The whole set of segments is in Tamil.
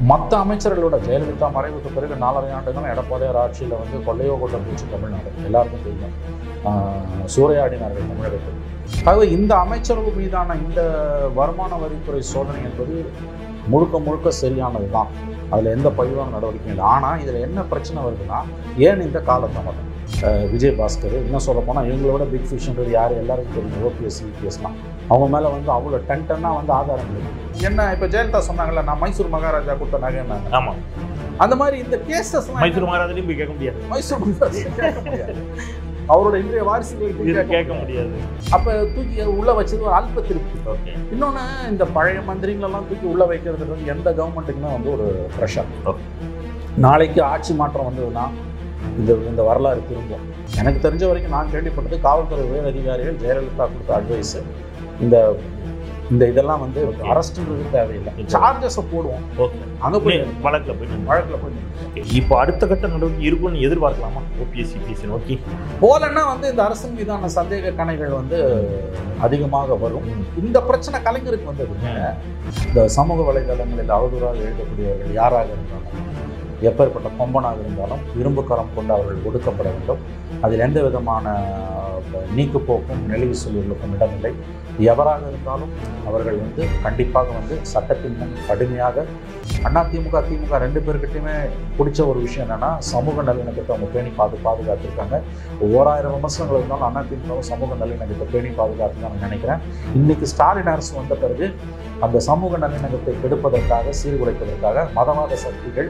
மற்ற அமைச்சர்களோட ஜெயலலிதா மறைவுக்கு பிறகு நாலரை ஆண்டுகள் எடப்பாடியார் ஆட்சியில் வந்து கொள்ளையோ கொண்ட போச்சு தமிழ்நாடு எல்லாருக்கும் தெரியும் ஆஹ் சூறையாடினார்கள் தமிழகத்தில் ஆகவே இந்த அமைச்சரவு மீதான இந்த வருமான வரித்துறை சோதனை என்பது முழுக்க முழுக்க சரியானது தான் அதில் எந்த பழிவாங்க நடவடிக்கையும் இல்லை ஆனால் இதில் என்ன பிரச்சனை வருதுன்னா ஏன் இந்த காலதாமதம் அஹ் விஜய் பாஸ்கர் இன்னும் சொல்ல போனால் இவங்களோட பிக் ஃபிஷ்ன்றது யார் எல்லாருக்கும் தெரியும் ஓபிஎஸ் இபிஎஸ்லாம் அவங்க மேலே வந்து அவ்வளோ டன் டன்னாக வந்து ஆதாரங்கள் இருக்கு. என்ன இப்போ ஜெயலலிதா சொன்னாங்கல்ல நான் மைசூர் மகாராஜா கொடுத்த நகைன்னாங்க ஆமா அந்த மாதிரி இந்த கேசஸ்லாம் மைசூர் மகாராஜாலையும் போய் கேட்க முடியாது மைசூர் மகாராஜா கேட்க முடியாது அவரோட இன்றைய வாரிசுகளுக்கு இது கேட்க கேட்க முடியாது அப்போ தூக்கி உள்ள வச்சது ஒரு அல்ப திருப்தி ஓகே இன்னொன்று இந்த பழைய மந்திரிங்களெல்லாம் தூக்கி உள்ள வைக்கிறது வந்து எந்த கவர்மெண்ட்டுக்குமே வந்து ஒரு ப்ரெஷர் Okay. நாளைக்கு ஆட்சி மாற்றம் வந்ததுன்னா இந்த இந்த வரலாறு திரும்பும் எனக்கு தெரிஞ்ச வரைக்கும் நான் கேள்விப்பட்டது காவல்துறை உயர் அதிகாரிகள் ஜெயலலிதா கொடுத்த அட்வைஸ் இந்த இந்த இதெல்லாம் வந்து Okay. அரசுன்றது தேவையில்லை Okay. சார்ஜஸை போடுவோம் ஓகே அங்கே போய் வழக்கில் போய் நின்னு. வழக்கில் போய் நின்னு. Okay. இப்போ அடுத்த கட்ட நடவடிக்கை இருக்கும்னு எதிர்பார்க்கலாமா ஓபிஎஸ் சிபிஎஸ் நோக்கி போலன்னா வந்து இந்த அரசின் மீதான சந்தேக கணைகள் வந்து அதிகமாக வரும் இந்த பிரச்சனை கலைஞருக்கு வந்ததுங்க இந்த சமூக வலைதளங்களில் அவதூறாக எழுதக்கூடியவர்கள் யாராக இருந்தாலும் எப்பேற்பட்ட கொம்பனாக இருந்தாலும் இரும்பு கரம் கொண்டு அவர்கள் ஒடுக்கப்பட வேண்டும் அதில் எந்த விதமான அஹ், நீக்குப்போக்கும் நெளிவு சொல்லுகளுக்கும் இடமில்லை எவராக இருந்தாலும் அவர்கள் வந்து கண்டிப்பாக வந்து சட்டத்தின் முன் கடுமையாக அதிமுக திமுக ரெண்டு பேர்கிட்டையுமே பிடிச்ச ஒரு விஷயம் என்னன்னா சமூக நல்லிணக்கத்தை அவங்க பேணி பாது பாதுகாத்திருக்காங்க ஓராயிரம் விமர்சனங்கள் இருந்தாலும் அதிமுகவும் சமூக நல்லிணக்கத்தை பேணி பாதுகாத்து நான் நினைக்கிறேன் இன்னைக்கு ஸ்டாலின் அரசு வந்த பிறகு அந்த சமூக நல்லிணக்கத்தை கெடுப்பதற்காக சீர்குலைப்பதற்காக மதவாத சக்திகள்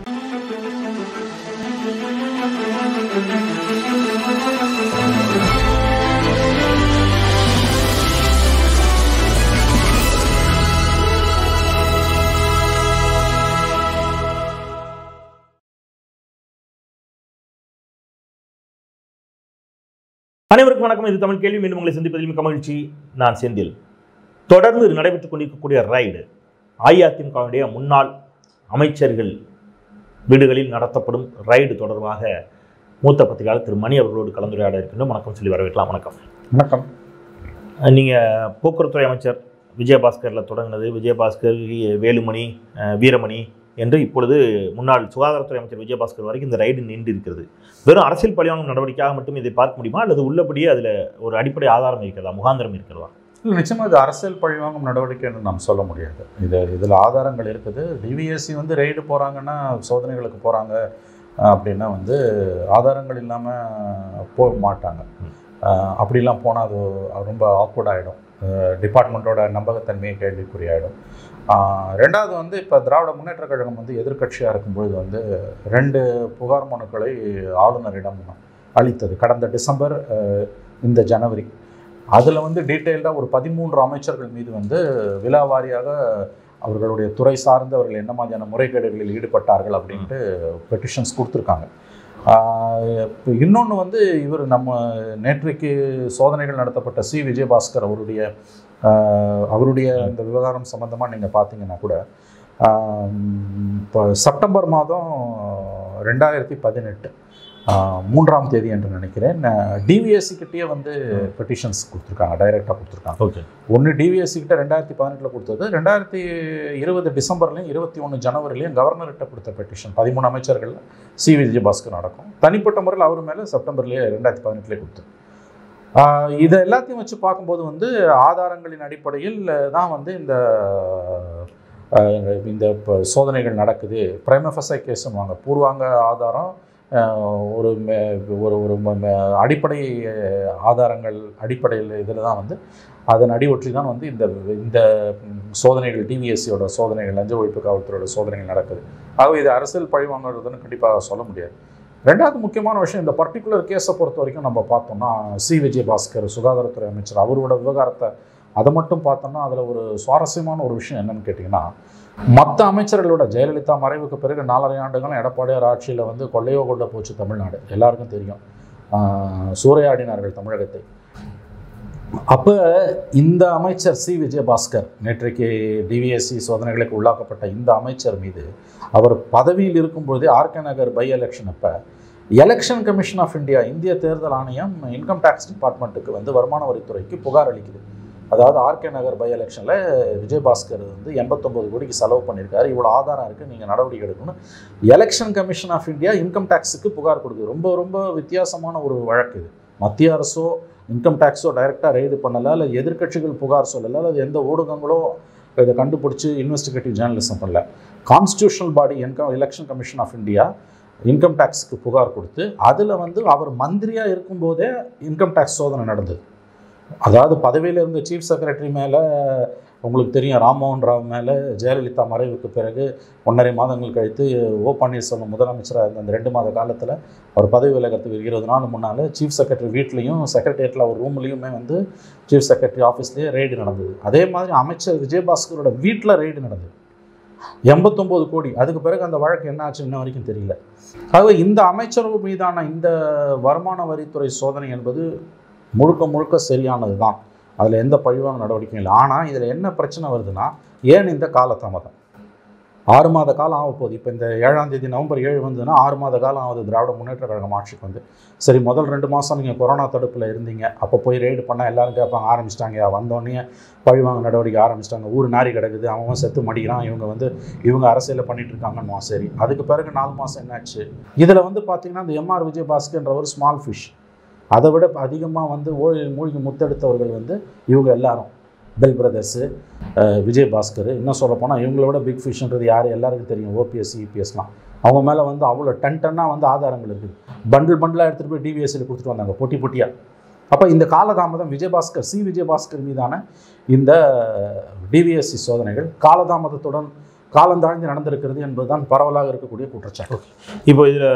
அனைவருக்கும் வணக்கம் இது தமிழ் கேள்வி மீண்டும் உங்களை சந்திப்பதில் மிக்க மகிழ்ச்சி நான் செந்தில் தொடர்ந்து நடைபெற்றுக் கொண்டிருக்கக்கூடிய ரைடு அஇஅதிமுகவுடைய முன்னாள் அமைச்சர்கள் வீடுகளில் நடத்தப்படும் ரைடு தொடர்பாக மூத்த பத்திரிகையாளர் திரு மணி அவர்களோடு கலந்துரையாட இருக்கின்றோம் வணக்கம் சொல்லி வரவேற்கலாம் வணக்கம் வணக்கம் நீங்கள் போக்குவரத்துறை அமைச்சர் விஜயபாஸ்கரில் தொடங்கினது விஜயபாஸ்கர் வேலுமணி அஹ், வீரமணி என்று இப்பொழுது முன்னாள் சுகாதாரத்துறை அமைச்சர் விஜயபாஸ்கர் வரைக்கும் இந்த ரைடு நீண்டு இருக்கிறது வெறும் அரசியல் பழிவாங்கும் நடவடிக்கையாக மட்டும் இதை பார்க்க முடியுமா அல்லது உள்ளபடியே அதில் ஒரு அடிப்படை ஆதாரம் இருக்கிறதா முகாந்திரம் இருக்கிறதா இல்லை நிச்சயமாக இது அரசியல் பழிவாங்கும் நடவடிக்கைன்னு நாம் சொல்ல முடியாது இது இதில் ஆதாரங்கள் இருக்குது டிவிஎஸ்சி வந்து ரெய்டு போகிறாங்கன்னா சோதனைகளுக்கு போகிறாங்க அப்படின்னா வந்து ஆதாரங்கள் இல்லாமல் போக மாட்டாங்க அஹ் அப்படிலாம் போனால் அது ரொம்ப ஆக்வர்ட் ஆகிடும் டிபார்ட்மெண்ட்டோட நம்பகத்தன்மையை கேள்விக்குறியாயிடும் அஹ் ரெண்டாவது வந்து இப்போ திராவிட முன்னேற்ற கழகம் வந்து எதிர்க்கட்சியாக இருக்கும்பொழுது வந்து ரெண்டு புகார் மனுக்களை ஆளுநரிடம் அளித்தது கடந்த டிசம்பர் அஹ், இந்த ஜனவரி அதில் வந்து டீட்டெயில்டாக ஒரு பதிமூன்று அமைச்சர்கள் மீது வந்து விலாவாரியாக அவர்களுடைய துறை சார்ந்து அவர்கள் என்ன மாதிரியான முறைகேடுகளில் ஈடுபட்டார்கள் அப்படின்ட்டு பெட்டிஷன்ஸ் கொடுத்துருக்காங்க இன்னொன்று வந்து இவர் நம்ம நேற்றைக்கு சோதனைகள் நடத்தப்பட்ட சி விஜயபாஸ்கர் அவருடைய ஆஹ், அவருடைய இந்த விவகாரம் சம்மந்தமாக நீங்கள் பார்த்தீங்கன்னா கூட இப்போ செப்டம்பர் மாதம் ரெண்டாயிரத்தி பதினெட்டு மூன்றாம் தேதி என்று நினைக்கிறேன் டிவிஎஸ்சி கிட்டேயே வந்து பெட்டிஷன்ஸ் கொடுத்துருக்காங்க டைரெக்டாக கொடுத்துருக்காங்க ஓகே ஒன்று டிவிஎஸ்சி கிட்ட ரெண்டாயிரத்தி பதினெட்டில் கொடுத்தது ரெண்டாயிரத்தி இருபது டிசம்பர்லையும் இருபத்தி ஒன்று ஜனவரிலையும் கவர்னர்கிட்ட கொடுத்த பெட்டிஷன் பதிமூணு அமைச்சர்கள் சி விஜயபாஸ்கர் நடக்கும் தனிப்பட்ட முறையில் அவர் மேலே செப்டம்பர்லேயே ரெண்டாயிரத்தி பதினெட்டுலேயே கொடுத்தது ஆஹ் இதை எல்லாத்தையும் வச்சு பார்க்கும்போது வந்து ஆதாரங்களின் அடிப்படையில் தான் வந்து இந்த ஆஹ் இந்த இப்போ சோதனைகள் நடக்குது பிரைமஃபஸை கேஸுன்னுவாங்க பூர்வாங்க ஆதாரம் ஆஹ் ஒரு மே- ஒரு ஒரு ம- ம- அடிப்படை ஆஹ் ஆதாரங்கள் அடிப்படையில் இதில் தான் வந்து அதன் அடிவொற்றி தான் வந்து இந்த இந்த ம், சோதனைகள் டிவிஎஸ்சியோட சோதனைகள் லஞ்ச ஒழிப்பு காவல்துறையோட சோதனைகள் நடக்குது ஆகவே இது அரசியல் பழி வாங்குறதுன்னு கண்டிப்பாக சொல்ல முடியாது ரெண்டாவது முக்கியமான விஷயம் இந்த பர்டிகுலர் கேஸை பொறுத்த வரைக்கும் நம்ம பார்த்தோம்னா சி விஜயபாஸ்கர் சுகாதாரத்துறை அமைச்சர் அவரோட விவகாரத்தை அதை மட்டும் பார்த்தோம்னா அதில் ஒரு சுவாரஸ்யமான ஒரு விஷயம் என்னன்னு கேட்டிங்கன்னா மற்ற அமைச்சர்களோட ஜெயலலிதா மறைவுக்கு பிறகு நாலரை ஆண்டுகளும் எடப்பாடியார் ஆட்சியில் வந்து கொள்ளையோ கொண்ட போச்சு தமிழ்நாடு எல்லாருக்கும் தெரியும் ஆஹ் சூறையாடினார்கள் தமிழகத்தை அப்போ இந்த அமைச்சர் சி விஜயபாஸ்கர் நேற்றைக்கு டிவிஎஸ்சி சோதனைகளுக்கு உள்ளாக்கப்பட்ட இந்த அமைச்சர் மீது அவர் பதவியில் இருக்கும்பொழுதே ஆர்கே நகர் பை எலெக்ஷன் அப்போ எலெக்ஷன் கமிஷன் ஆஃப் இந்தியா இந்திய தேர்தல் ஆணையம் இன்கம் டேக்ஸ் டிபார்ட்மெண்ட்டுக்கு வந்து வருமான வரித்துறைக்கு புகார் அளிக்குது அதாவது ஆர்கே நகர் பை எலெக்ஷனில் விஜயபாஸ்கர் வந்து எண்பத்தொம்போது கோடிக்கு செலவு பண்ணியிருக்காரு இவ்வளோ ஆதாரம் இருக்குது நீங்கள் நடவடிக்கை எடுக்கணும் election commission of India income டேக்ஸுக்கு புகார் கொடுக்குது ரொம்ப ரொம்ப வித்தியாசமான ஒரு வழக்கு இது மத்திய அரசோ இன்கம் டேக்ஸோ டைரெக்டாக ரெய்டு பண்ணலை இல்லை எதிர்க்கட்சிகள் புகார் சொல்லலை அல்லது எந்த ஊடகங்களோ இதை கண்டுபிடிச்சி இன்வெஸ்டிகேட்டிவ் ஜேர்னலிசம் பண்ணல constitutional body income election commission of India income டேக்ஸுக்கு புகார் கொடுத்து அதில் வந்து அவர் மந்திரியாக இருக்கும்போதே இன்கம் டேக்ஸ் சோதனை நடந்தது அதாவது பதவியில் இருந்த சீஃப் செக்ரட்டரி மேலே உங்களுக்கு தெரியும் ராம்மோகன் ராவ் மேலே ஜெயலலிதா மறைவுக்கு பிறகு ஒன்றரை மாதங்கள் கழித்து ஓ பன்னீர்செல்வம் முதலமைச்சராக இருந்த அந்த ரெண்டு மாத காலத்தில் அவர் பதவி விலகத்துக்கு இருபது நாள் முன்னால் சீஃப் செக்ரட்டரி வீட்லேயும் செக்ரட்டரியேட்டில் அவர் ரூம்லேயுமே வந்து சீஃப் செக்ரட்டரி ஆஃபீஸ்லேயே ரெய்டு நடந்தது அதே மாதிரி அமைச்சர் விஜயபாஸ்கரோட வீட்டில் ரெய்டு நடந்தது எண்பத்தொம்போது கோடி அதுக்கு பிறகு அந்த வழக்கு என்ன ஆச்சு இன்ன வரைக்கும் தெரியல ஆகவே இந்த அமைச்சர் மீதான இந்த வருமான வரித்துறை சோதனை என்பது முழுக்க முழுக்க சரியானது தான் அதில் எந்த பழிவாங்க நடவடிக்கையும் இல்லை ஆனால் இதில் என்ன பிரச்சனை வருதுன்னா ஏன் இந்த காலதாமதம் ஆறு மாத காலம் ஆக போகுது இப்போ இந்த ஏழாம் தேதி நவம்பர் ஏழு வந்ததுன்னா ஆறு மாத காலம் ஆகுது திராவிட முன்னேற்ற கழகம் ஆட்சிக்கு வந்து சரி முதல் ரெண்டு மாதம் நீங்கள் கொரோனா தடுப்பில் இருந்தீங்க அப்போ போய் ரெய்டு பண்ணால் எல்லாரும் கேட்பாங்க ஆரம்பிச்சிட்டாங்க வந்தோடனே பழிவாங்க நடவடிக்கை ஆரம்பிச்சிட்டாங்க ஊர் நாரி கிடக்குது அவன் அவன் செத்து மடிக்கிறான் இவங்க வந்து இவங்க அரசியலில் பண்ணிட்டு இருக்காங்கன்னு சரி அதுக்கு பிறகு நாலு மாதம் என்னாச்சு இதில் வந்து பார்த்தீங்கன்னா இந்த எம்ஆர் விஜயபாஸ்கர்ன்ற ஒரு ஸ்மால் ஃபிஷ் அதை விட அதிகமாக வந்து ஓழி மூழ்கி முத்தெடுத்தவர்கள் வந்து இவங்க எல்லாரும் பெல் பிரதர்ஸு விஜயபாஸ்கர் இன்னும் சொல்ல போனால் இவங்கள விட பிக் ஃபிஷ்ன்றது யார் எல்லாருக்கும் தெரியும் ஓபிஎஸ் இபிஎஸ்லாம் அவங்க மேலே வந்து அவ்வளோ டன் டன்னாக வந்து ஆதாரங்கள் இருக்குது பண்டில் பண்டிலாக எடுத்துகிட்டு போய் டிவிஎஸ்சியில் கொடுத்துட்டு வந்தாங்க பொட்டி பொட்டியாக அப்போ இந்த காலதாமதம் விஜயபாஸ்கர் சி விஜயபாஸ்கர் மீதான இந்த டிவிஎஸ்சி சோதனைகள் காலதாமதத்துடன் காலந்தாழ்ந்து நடந்திருக்கிறது என்பதுதான் பரவலாக இருக்கக்கூடிய குற்றச்சாட்டு இப்போ இதில்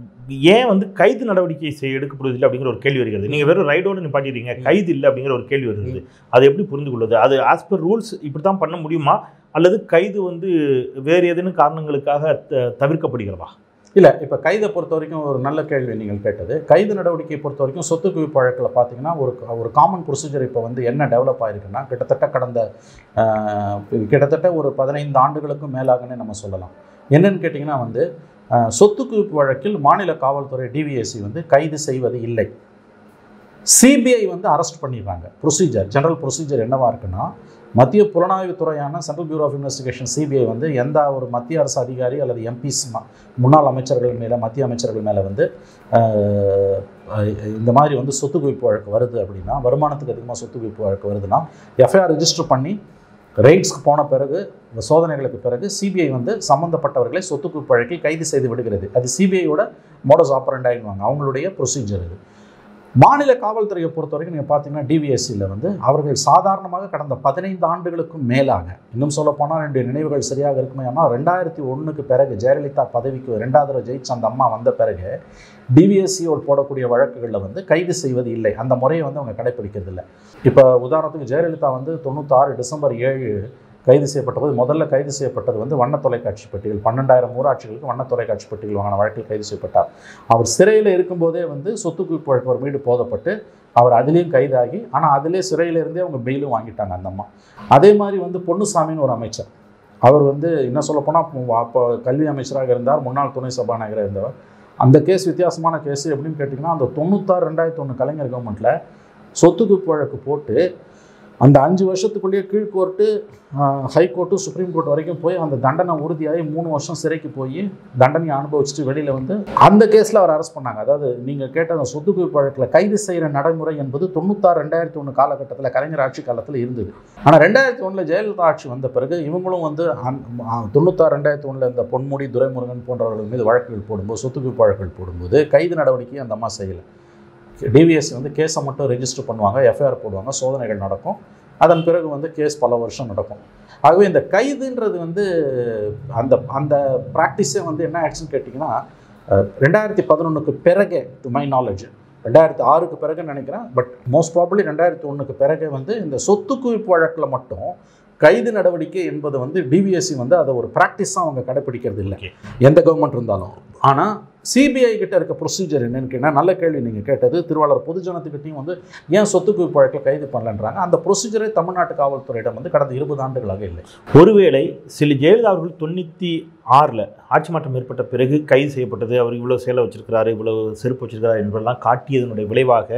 ஏன் வந்து கைது நடவடிக்கை செய்ய எடுக்கப்படுவதில்லை அப்படிங்கிற ஒரு கேள்வி வருகிறது நீங்கள் வெறும் ரைடோடு நிப்பாட்டிடுறீங்க கைது இல்லை அப்படிங்கிற ஒரு கேள்வி வருகிறது அதை எப்படி புரிந்து கொள்வது அது ஆஸ் பர் ரூல்ஸ் இப்படி தான் பண்ண முடியுமா அல்லது கைது வந்து வேறு ஏதேனும் காரணங்களுக்காக த- தவிர்க்கப்படுகிறதா இல்லை இப்போ கைதை பொறுத்த வரைக்கும் ஒரு நல்ல கேள்வி நீங்கள் கேட்டது கைது நடவடிக்கையை பொறுத்த வரைக்கும் சொத்து குவிப்பு வழக்கில் பார்த்தீங்கன்னா ஒரு ஒரு காமன் ப்ரொசீஜர் இப்போ வந்து என்ன டெவலப் ஆயிருக்குன்னா கிட்டத்தட்ட கடந்த ஆஹ், கிட்டத்தட்ட ஒரு பதினைந்து ஆண்டுகளுக்கும் மேலாகனே நம்ம சொல்லலாம் என்னன்னு கேட்டிங்கன்னா வந்து ஆஹ், சொத்து குவிப்பு வழக்கில் மாநில காவல்துறை டிவிஎஸ்சி வந்து கைது செய்வது இல்லை சிபிஐ வந்து அரெஸ்ட் பண்ணிடுறாங்க ப்ரொசீஜர் ஜெனரல் ப்ரொசீஜர் என்னவா இருக்குன்னா மத்திய புலனாய்வு துறையான central bureau of investigation CBI வந்து எந்த ஒரு மத்திய அரசு அதிகாரி அல்லது எம்பிஸ் முன்னாள் அமைச்சர்கள் மேலே மத்திய அமைச்சர்கள் மேலே வந்து ஆஹ், இந்த மாதிரி வந்து சொத்து குவிப்பு வழக்கு வருது அப்படின்னா வருமானத்துக்கு அதிகமாக சொத்து குவிப்பு வழக்கு வருதுன்னா எஃப்ஐஆர் ரெஜிஸ்டர் பண்ணி ரெய்ட்ஸ்க்கு போன பிறகு இந்த சோதனைகளுக்கு பிறகு சிபிஐ வந்து சம்பந்தப்பட்டவர்களை சொத்து குவிப்பு வழக்கில் கைது செய்து விடுகிறது அது சிபிஐயோட மோடஸ் ஆப்பரண்டாயின்வாங்க அவங்களுடைய ப்ரொசீஜர் இது மாநில காவல்துறையை பொறுத்த வரைக்கும் நீங்கள் பார்த்தீங்கன்னா டிவிஎஸ்சியில் வந்து அவர்கள் சாதாரணமாக கடந்த பதினைந்து ஆண்டுகளுக்கும் மேலாக இன்னும் சொல்ல போனால் என்னுடைய நினைவுகள் சரியாக இருக்குமே ஆனால் ரெண்டாயிரத்தி ஒன்றுக்கு பிறகு ஜெயலலிதா பதவிக்கு ரெண்டாவது தடவை ஜெயிச்ச அந்த அம்மா வந்த பிறகு டிவிஎஸ்சியோடு போடக்கூடிய வழக்குகளில் வந்து கைது செய்வது இல்லை அந்த முறையை வந்து அவங்க கடைப்பிடிக்கிறது இல்லை இப்போ உதாரணத்துக்கு ஜெயலலிதா வந்து தொண்ணூத்தாறு டிசம்பர் ஏழு கைது செய்யப்பட்டபோது முதல்ல கைது செய்யப்பட்டது வந்து வண்ண தொலைக்காட்சி பெட்டிகள் பன்னெண்டாயிரம் ஊராட்சிகளுக்கு வண்ண தொலைக்காட்சி பெட்டிகள் வாங்கின வழக்கில் கைது செய்யப்பட்டார் அவர் சிறையில் இருக்கும்போதே வந்து சொத்து குவிப்பு வழக்கு அவர் மீது போதப்பட்டு அவர் அதுலேயும் கைதாகி ஆனால் அதிலே சிறையில இருந்தே அவங்க பெயிலும் வாங்கிட்டாங்க அந்த அம்மா அதே மாதிரி வந்து பொன்னுசாமின்னு ஒரு அமைச்சர் அவர் வந்து என்ன சொல்ல போனால் அப்போ கல்வி அமைச்சராக இருந்தார் முன்னாள் துணை சபாநாயகராக இருந்தவர் அந்த கேஸ் வித்தியாசமான கேஸ் எப்படின்னு கேட்டிங்கன்னா அந்த தொண்ணூத்தாறு ரெண்டாயிரத்தி ஒன்று கலைஞர் கவர்மெண்ட்டில் சொத்து குவிப்பு வழக்கு போட்டு அந்த அஞ்சு வருஷத்துக்குள்ளேயே கீழ்கோர்ட்டு ஹைகோர்ட்டு சுப்ரீம் கோர்ட் வரைக்கும் போய் அந்த தண்டனை உறுதியாகி மூணு வருஷம் சிறைக்கு போய் தண்டனையை அனுபவிச்சுட்டு வெளியில் வந்து அந்த கேஸில் அவர் அரெஸ்ட் பண்ணாங்க அதாவது நீங்கள் கேட்ட அந்த சொத்து குவிப்பு வழக்கில் கைது செய்கிற நடைமுறை என்பது தொண்ணூத்தாறு ரெண்டாயிரத்தி ஒன்று காலகட்டத்தில் கலைஞர் ஆட்சி காலத்தில் இருந்தது ஆனால் ரெண்டாயிரத்தி ஒன்றில் ஜெயலலிதா ஆட்சி வந்த பிறகு இவங்களும் வந்து அந்- ஆ, தொண்ணூத்தாறு ரெண்டாயிரத்தி ஒன்றில் இந்த பொன்முடி துரைமுருகன் போன்றவர்கள் மீது வழக்குகள் போடும்போது சொத்து குவிப்பு வழக்குகள் போடும்போது கைது நடவடிக்கையை அந்த அம்மா செய்யலை டிவிஎஸ் வந்து கேஸை மட்டும் ரெஜிஸ்டர் பண்ணுவாங்க எஃப்ஐஆர் போடுவாங்க சோதனைகள் நடக்கும் அதன் பிறகு வந்து கேஸ் பல வருஷம் நடக்கும் ஆகவே இந்த கைதுன்றது வந்து அந்த அந்த ப்ராக்டிஸே வந்து என்ன ஆயிடுச்சுன்னு கேட்டிங்கன்னா அஹ், ரெண்டாயிரத்தி பதினொன்றுக்கு பிறகே டு மை நாலேஜ் ரெண்டாயிரத்தி ஆறுக்கு பிறகு நினைக்கிறேன் பட் மோஸ்ட் ப்ராபப்ளி ரெண்டாயிரத்தி ஒன்றுக்கு பிறகு வந்து இந்த சொத்து குவிப்பு வழக்கில் மட்டும் கைது நடவடிக்கை என்பது வந்து டிவிஎஸ்சி வந்து அதை ஒரு ப்ராக்டிஸாக அவங்க கடைப்பிடிக்கிறது இல்லை Okay. எந்த கவர்மெண்ட் இருந்தாலும் ஆனால் சிபிஐ கிட்ட இருக்க ப்ரொசீஜர் என்னன்னு கேட்டால் நல்ல கேள்வி நீங்கள் கேட்டது திருவாளர் பொதுஜனத்துக்கிட்டையும் வந்து ஏன் சொத்து குவிப்பு வழக்கில் கைது பண்ணலன்றாங்க அந்த ப்ரொசீஜரே தமிழ்நாட்டு காவல்துறையிடம் வந்து கடந்த இருபது ஆண்டுகளாக இல்லை ஒருவேளை சில ஜெயலலிதா அவர்கள் தொண்ணூற்றி ஆறில் ஆட்சி மாற்றம் ஏற்பட்ட பிறகு கைது செய்யப்பட்டது அவர் இவ்வளோ சேலை வச்சிருக்கிறாரு இவ்வளோ செருப்பு வச்சிருக்கிறாரு என்பதெல்லாம் காட்டியதனுடைய விளைவாக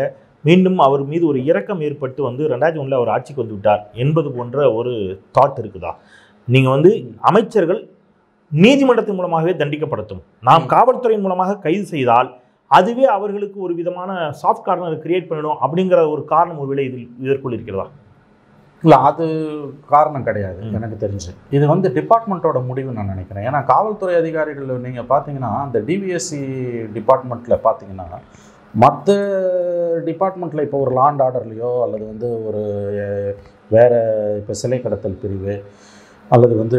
மீண்டும் அவர் மீது ஒரு இரக்கம் ஏற்பட்டு வந்து ரெண்டாயிரத்தி ஒன்றில் அவர் ஆட்சிக்கு வந்து விட்டார் என்பது போன்ற ஒரு தாட் இருக்குதா நீங்கள் வந்து அமைச்சர்கள் நீதிமன்றத்தின் மூலமாகவே தண்டிக்கப்படட்டும் நாம் காவல்துறையின் மூலமாக கைது செய்தால் அதுவே அவர்களுக்கு ஒரு விதமான சாஃப்ட் கார்னர் கிரியேட் பண்ணணும் அப்படிங்கிற ஒரு காரணம் ஒருவேளை இதில் இதற்குள் இருக்கிறதா இல்லை அது காரணம் கிடையாது ம். எனக்கு தெரிஞ்சு இது வந்து டிபார்ட்மெண்ட்டோட முடிவு நான் நினைக்கிறேன் ஏன்னா காவல்துறை அதிகாரிகள் நீங்கள் பார்த்தீங்கன்னா அந்த டிவிஎஸ்சி டிபார்ட்மெண்ட்டில் பார்த்தீங்கன்னா மற்ற டிபார்ட்மெண்ட்டில் இப்போ ஒரு லாண்ட் ஆர்டர்லேயோ அல்லது வந்து ஒரு அஹ், வேற இப்போ சிலை கடத்தல் பிரிவு அல்லது வந்து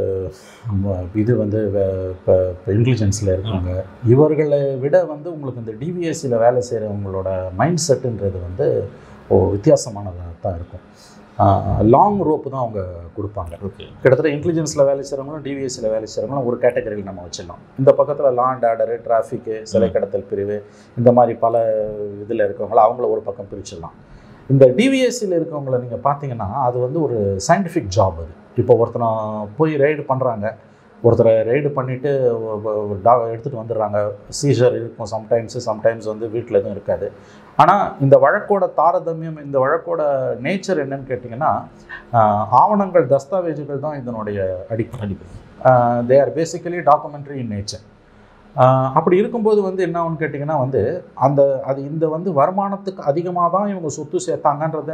ம- இது வந்து இப்போ இன்டெலிஜென்ஸில் இருக்காங்க இவர்களை விட வந்து உங்களுக்கு இந்த டிவிஎஸ்சியில் வேலை செய்கிறவங்களோட மைண்ட் செட்டுன்றது வந்து ஒரு வித்தியாசமானதாக தான் இருக்கும் லாங் ரோப்பு தான் அவங்க கொடுப்பாங்க ஓகே கிட்டத்தட்ட இன்டெலிஜென்ஸில் வேலை செய்கிறவங்களும் டிவிஎஸ்சியில் வேலை செய்கிறவங்களும் ஒரு கேட்டகரியில் நம்ம வச்சிடலாம் இந்த பக்கத்தில் லாண்ட் ஆர்டரு டிராஃபிக்கு சிலை கடத்தல் பிரிவு இந்த மாதிரி பல இதில் இருக்கவங்கள அவங்கள ஒரு பக்கம் பிரிச்சிடலாம் இந்த டிவிஎஸ்சியில் இருக்கவங்கள நீங்கள் பார்த்தீங்கன்னா அது வந்து ஒரு சயின்டிஃபிக் ஜாப் அது இப்போ ஒருத்தனை போய் ரைடு பண்ணுறாங்க ஒருத்தரை ரைடு பண்ணிவிட்டு டா எடுத்துகிட்டு வந்துடுறாங்க சீசர் இருக்கும் சம்டைம்ஸு சம்டைம்ஸ் வந்து வீட்டில் எதுவும் இருக்காது ஆனால் இந்த வழக்கோட தாரதமியம் இந்த வழக்கோட நேச்சர் என்னன்னு கேட்டிங்கன்னா ஆஹ், ஆவணங்கள் தஸ்தாவேஜுகள் தான் இதனுடைய அடிப்படை அடிப்படை they are basically documentary in nature அப்படி இருக்கும்போது வந்து என்ன ஆகும்னு கேட்டிங்கன்னா வந்து அந்த அது இந்த வந்து வருமானத்துக்கு அதிகமாக தான் இவங்க சொத்து சேர்த்தாங்கன்றத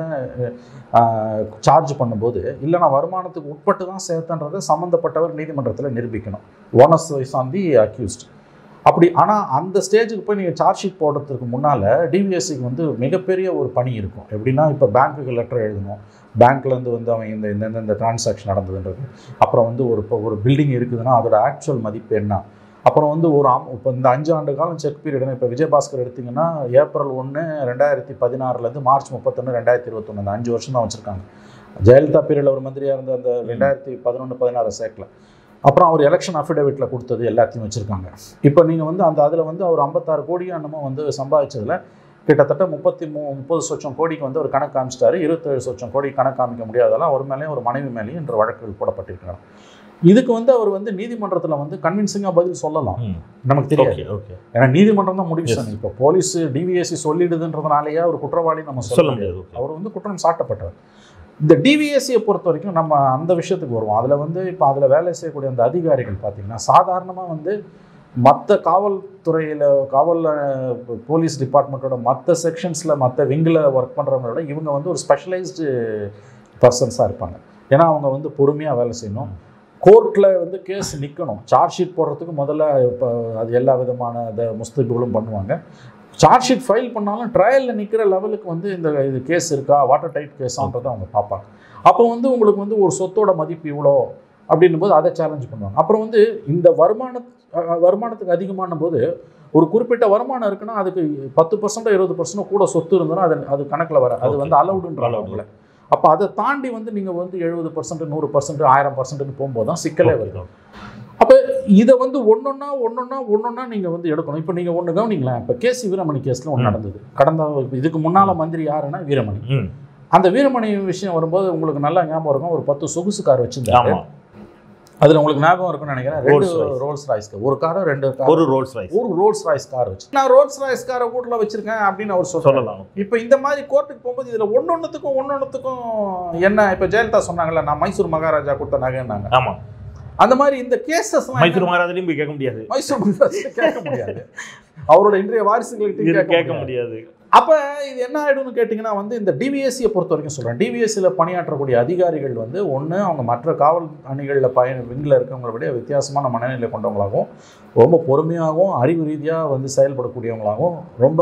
சார்ஜ் பண்ணும்போது இல்லை நான் வருமானத்துக்கு உட்பட்டு தான் சேர்த்தன்றதை சம்மந்தப்பட்டவர் நீதிமன்றத்தில் நிரூபிக்கணும் onus lies on the accused அப்படி ஆனால் அந்த ஸ்டேஜுக்கு போய் நீங்கள் சார்ஜ் ஷீட் போடுறதுக்கு முன்னால் டிவிஎஸ்சிக்கு வந்து மிகப்பெரிய ஒரு பணி இருக்கும் எப்படின்னா இப்போ பேங்க்குக்கு லெட்டர் எழுதணும் பேங்க்லேருந்து வந்து அவன் இந்த இந்த இந்த டிரான்சாக்ஷன் நடந்ததுன்றது அப்புறம் வந்து ஒரு இப்போ ஒரு பில்டிங் இருக்குதுன்னா அதோட ஆக்சுவல் மதிப்பு என்ன அப்புறம் வந்து ஒரு ஆம் இப்போ இந்த அஞ்சு ஆண்டு காலம் செக் பீரியட்னா இப்போ விஜயபாஸ்கர் எடுத்திங்கன்னா ஏப்ரல் ஒன்று ரெண்டாயிரத்தி பதினாறுலேருந்து மார்ச் முப்பத்தொன்று ரெண்டாயிரத்தி இருபத்தொன்று அந்த அஞ்சு வருஷம் தான் வச்சுருக்காங்க ஜெயலலிதா பீரியடில் ஒரு மந்திரியாக இருந்த அந்த ரெண்டாயிரத்தி பதினொன்று பதினாறு சேர்க்கல அப்புறம் அவர் எலெக்ஷன் அஃபிடவிட்டில் கொடுத்தது எல்லாத்தையும் வச்சுருக்காங்க இப்போ நீங்கள் வந்து அந்த அதில் வந்து அவர் ஐம்பத்தாறு கோடி என்னமோ வந்து சம்பாதிச்சதில் கிட்டத்தட்ட முப்பத்தி மூ முப்பது சொச்சம் கோடிக்கு வந்து ஒரு கணக்கு காமிச்சிட்டாரு இருபத்தேழு சொச்சம் கோடி கணக்கு காமிக்க முடியாதெல்லாம் ஒரு மேலேயும் ஒரு மனைவி மேலேயும் இன்று வழக்குகள் போடப்பட்டிருக்கிறார் இதுக்கு வந்து அவர் வந்து நீதிமன்றத்தில் வந்து கன்வின்சிங்காக பதில் சொல்லலாம் ம். நமக்கு தெரியாது ஓகே ஓகே ஏன்னா நீதிமன்றம் தான் முடிவு Yes. செய்யணும் இப்போ போலீஸ் டிவிஎஸ்சி சொல்லிடுதுன்றதுனாலேயே அவர் குற்றவாளி நம்ம சொல்ல சொல்ல முடியாது முடியாது ஓகே அவர் வந்து குற்றம் சாட்டப்பட்டவர் இந்த டிவிஎஸ்சியை பொறுத்த வரைக்கும் நம்ம அந்த விஷயத்துக்கு வருவோம் அதில் வந்து இப்போ அதில் வேலை செய்யக்கூடிய அந்த அதிகாரிகள் பார்த்தீங்கன்னா சாதாரணமாக வந்து மற்ற காவல்துறையில் காவல் அஹ், போலீஸ் டிபார்ட்மெண்ட்டோட மற்ற செக்ஷன்ஸில் மற்ற விங்கில் ஒர்க் பண்ணுறவங்களோட இவங்க வந்து ஒரு ஸ்பெஷலைஸ்டு பர்சன்ஸாக இருப்பாங்க ஏன்னா அவங்க வந்து பொறுமையாக வேலை செய்யணும் கோர்ட்டில் வந்து கேஸ் நிற்கணும் சார்ஜ் ஷீட் போடுறதுக்கு முதல்ல இப்போ அது எல்லா விதமான அந்த முஸ்தபிகளும் பண்ணுவாங்க சார்ஜ் ஷீட் ஃபைல் பண்ணாலும் ட்ரையலில் நிற்கிற லெவலுக்கு வந்து இந்த இது கேஸ் இருக்கா வாட்டர் டைட் கேஸான்றதை அவங்க பார்ப்பாங்க அப்போ வந்து உங்களுக்கு வந்து ஒரு சொத்தோட மதிப்பு இவ்வளோ அப்படின்னும் போது அதை சேலஞ்ச் பண்ணுவாங்க அப்புறம் வந்து இந்த வருமான அஹ், வருமானத்துக்கு அதிகமான போது ஒரு குறிப்பிட்ட வருமானம் இருக்குன்னா அதுக்கு பத்து பர்சன்டோ இருபது பர்சன்டோ கூட சொத்து இருந்ததுன்னா அது அது கணக்கில் வர அது வந்து அலௌடுன்றாங்க Allowed. அவங்கள அப்போ அதை தாண்டி வந்து நீங்கள் வந்து எழுபது பர்சன்ட் நூறு பர்சன்ட் ஆயிரம் பர்சன்ட்னு போகும்போது தான் சிக்கலே வருது அப்போ இதை வந்து ஒன்றொன்னா ஒன்றொன்னா ஒன்றொன்னா நீங்கள் வந்து எடுக்கணும் இப்போ நீங்கள் ஒன்று கவனிங்களேன் இப்போ கேசி வீரமணி கேஸில் ஒன்று ம். நடந்தது கடந்த இதுக்கு முன்னால் மந்திரி யாருன்னா வீரமணி ம் அந்த வீரமணி விஷயம் வரும்போது உங்களுக்கு நல்லா ஞாபகம் இருக்கும் ஒரு பத்து சொகுசு கார் வச்சிருந்தாரு ஆமா அதில் உங்களுக்கு ஞாபகம் இருக்கும்னு நினைக்கிறேன் ரெண்டு Rolls Royce. ரோல்ஸ் ராய்ஸ்க்கு ஒரு காரோ ரெண்டு கார் ஒரு ரோல்ஸ் ரைஸ் ஒரு ரோல்ஸ் ராய்ஸ் கார் வச்சு நான் ரோல்ஸ் ராய்ஸ் காரை வீட்டில் வச்சிருக்கேன் அப்படின்னு அவர் சொல்றாரு சொல்லலாம் இப்போ இந்த மாதிரி கோர்ட்டுக்கு போகும்போது இதில் ஒன்னொன்றுத்துக்கும் ஒன்னொன்றுத்துக்கும் என்ன இப்போ ஜெயலலிதா சொன்னாங்கல்ல நான் மைசூர் மகாராஜா கொடுத்த நகைன்னாங்க ஆமா அந்த மாதிரி இந்த கேசஸ் மைசூர் மகாராஜாலையும் போய் கேட்க முடியாது மைசூர் மகாராஜா கேட்க முடியாது அவரோட இன்றைய இது வாரிசுகள்கிட்ட கேட்க முடியாது அப்ப இது என்ன ஆயிடும்னு கேட்டிங்கன்னா வந்து இந்த டிவிஎஸ்சியை பொறுத்த வரைக்கும் சொல்றேன் டிவிஎஸ்சியில் பணியாற்றக்கூடிய அதிகாரிகள் வந்து ஒன்று அவங்க மற்ற காவல் அணிகளில் பயன் விங்கில் இருக்கவங்களை விட வித்தியாசமான மனநிலை கொண்டவங்களாகவும் ரொம்ப பொறுமையாகவும் அறிவு ரீதியாக வந்து செயல்படக்கூடியவங்களாகவும் ரொம்ப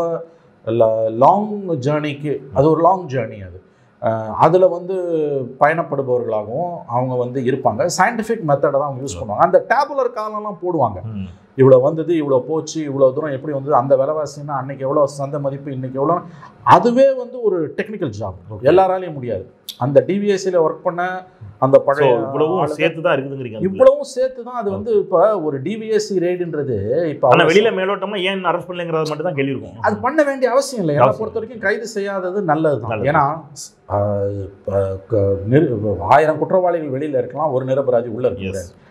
லாங் ஜேர்னிக்கு அது ஒரு லாங் ஜேர்னி அது அதில் வந்து பயணப்படுபவர்களாகவும் அவங்க வந்து இருப்பாங்க சயின்டிஃபிக் மெத்தடை தான் அவங்க யூஸ் பண்ணுவாங்க அந்த டேபுலர் காலம்லாம் போடுவாங்க ம். இவ்வளோ வந்தது இவ்வளோ போச்சு இவ்வளோ தூரம் எப்படி வந்தது அந்த விலைவாசின்னா அன்னைக்கு எவ்வளோ சந்தை மதிப்பு இன்னைக்கு எவ்வளோ அதுவே வந்து ஒரு டெக்னிக்கல் ஜாப் எல்லாராலையும் முடியாது அந்த டிவிஎஸ்சியில் ஒர்க் பண்ண அந்த So, பழைய இவ்வளவும் ஆளுங்க- சேர்த்து தான் இருக்குதுங்கிறீங்க அதுக்குள்ள. இவ்வளவும் சேர்த்து தான் அது வந்து இப்போ ஒரு டிவிஎஸ்சி ரைடுன்றது இப்போ ஆனா அவ்வளவு வெளியில மேலோட்டமா ஏன் அரெஸ்ட் பண்ணலங்கிறது மட்டும் தான் கேள்வி இருக்கும் அது பண்ண வேண்டிய அவசியம் இல்லை என்னை அவசியம். பொறுத்த வரைக்கும் கைது செய்யாதது நல்லது தான் நல்லது. ஏன்னா ஆஹ், இப்ப க- நிரு- ஆயிரம் குற்றவாளிகள் வெளியில் இருக்கலாம் ஒரு நிரபராதி உள்ளே இருக்க Yes. முடியாது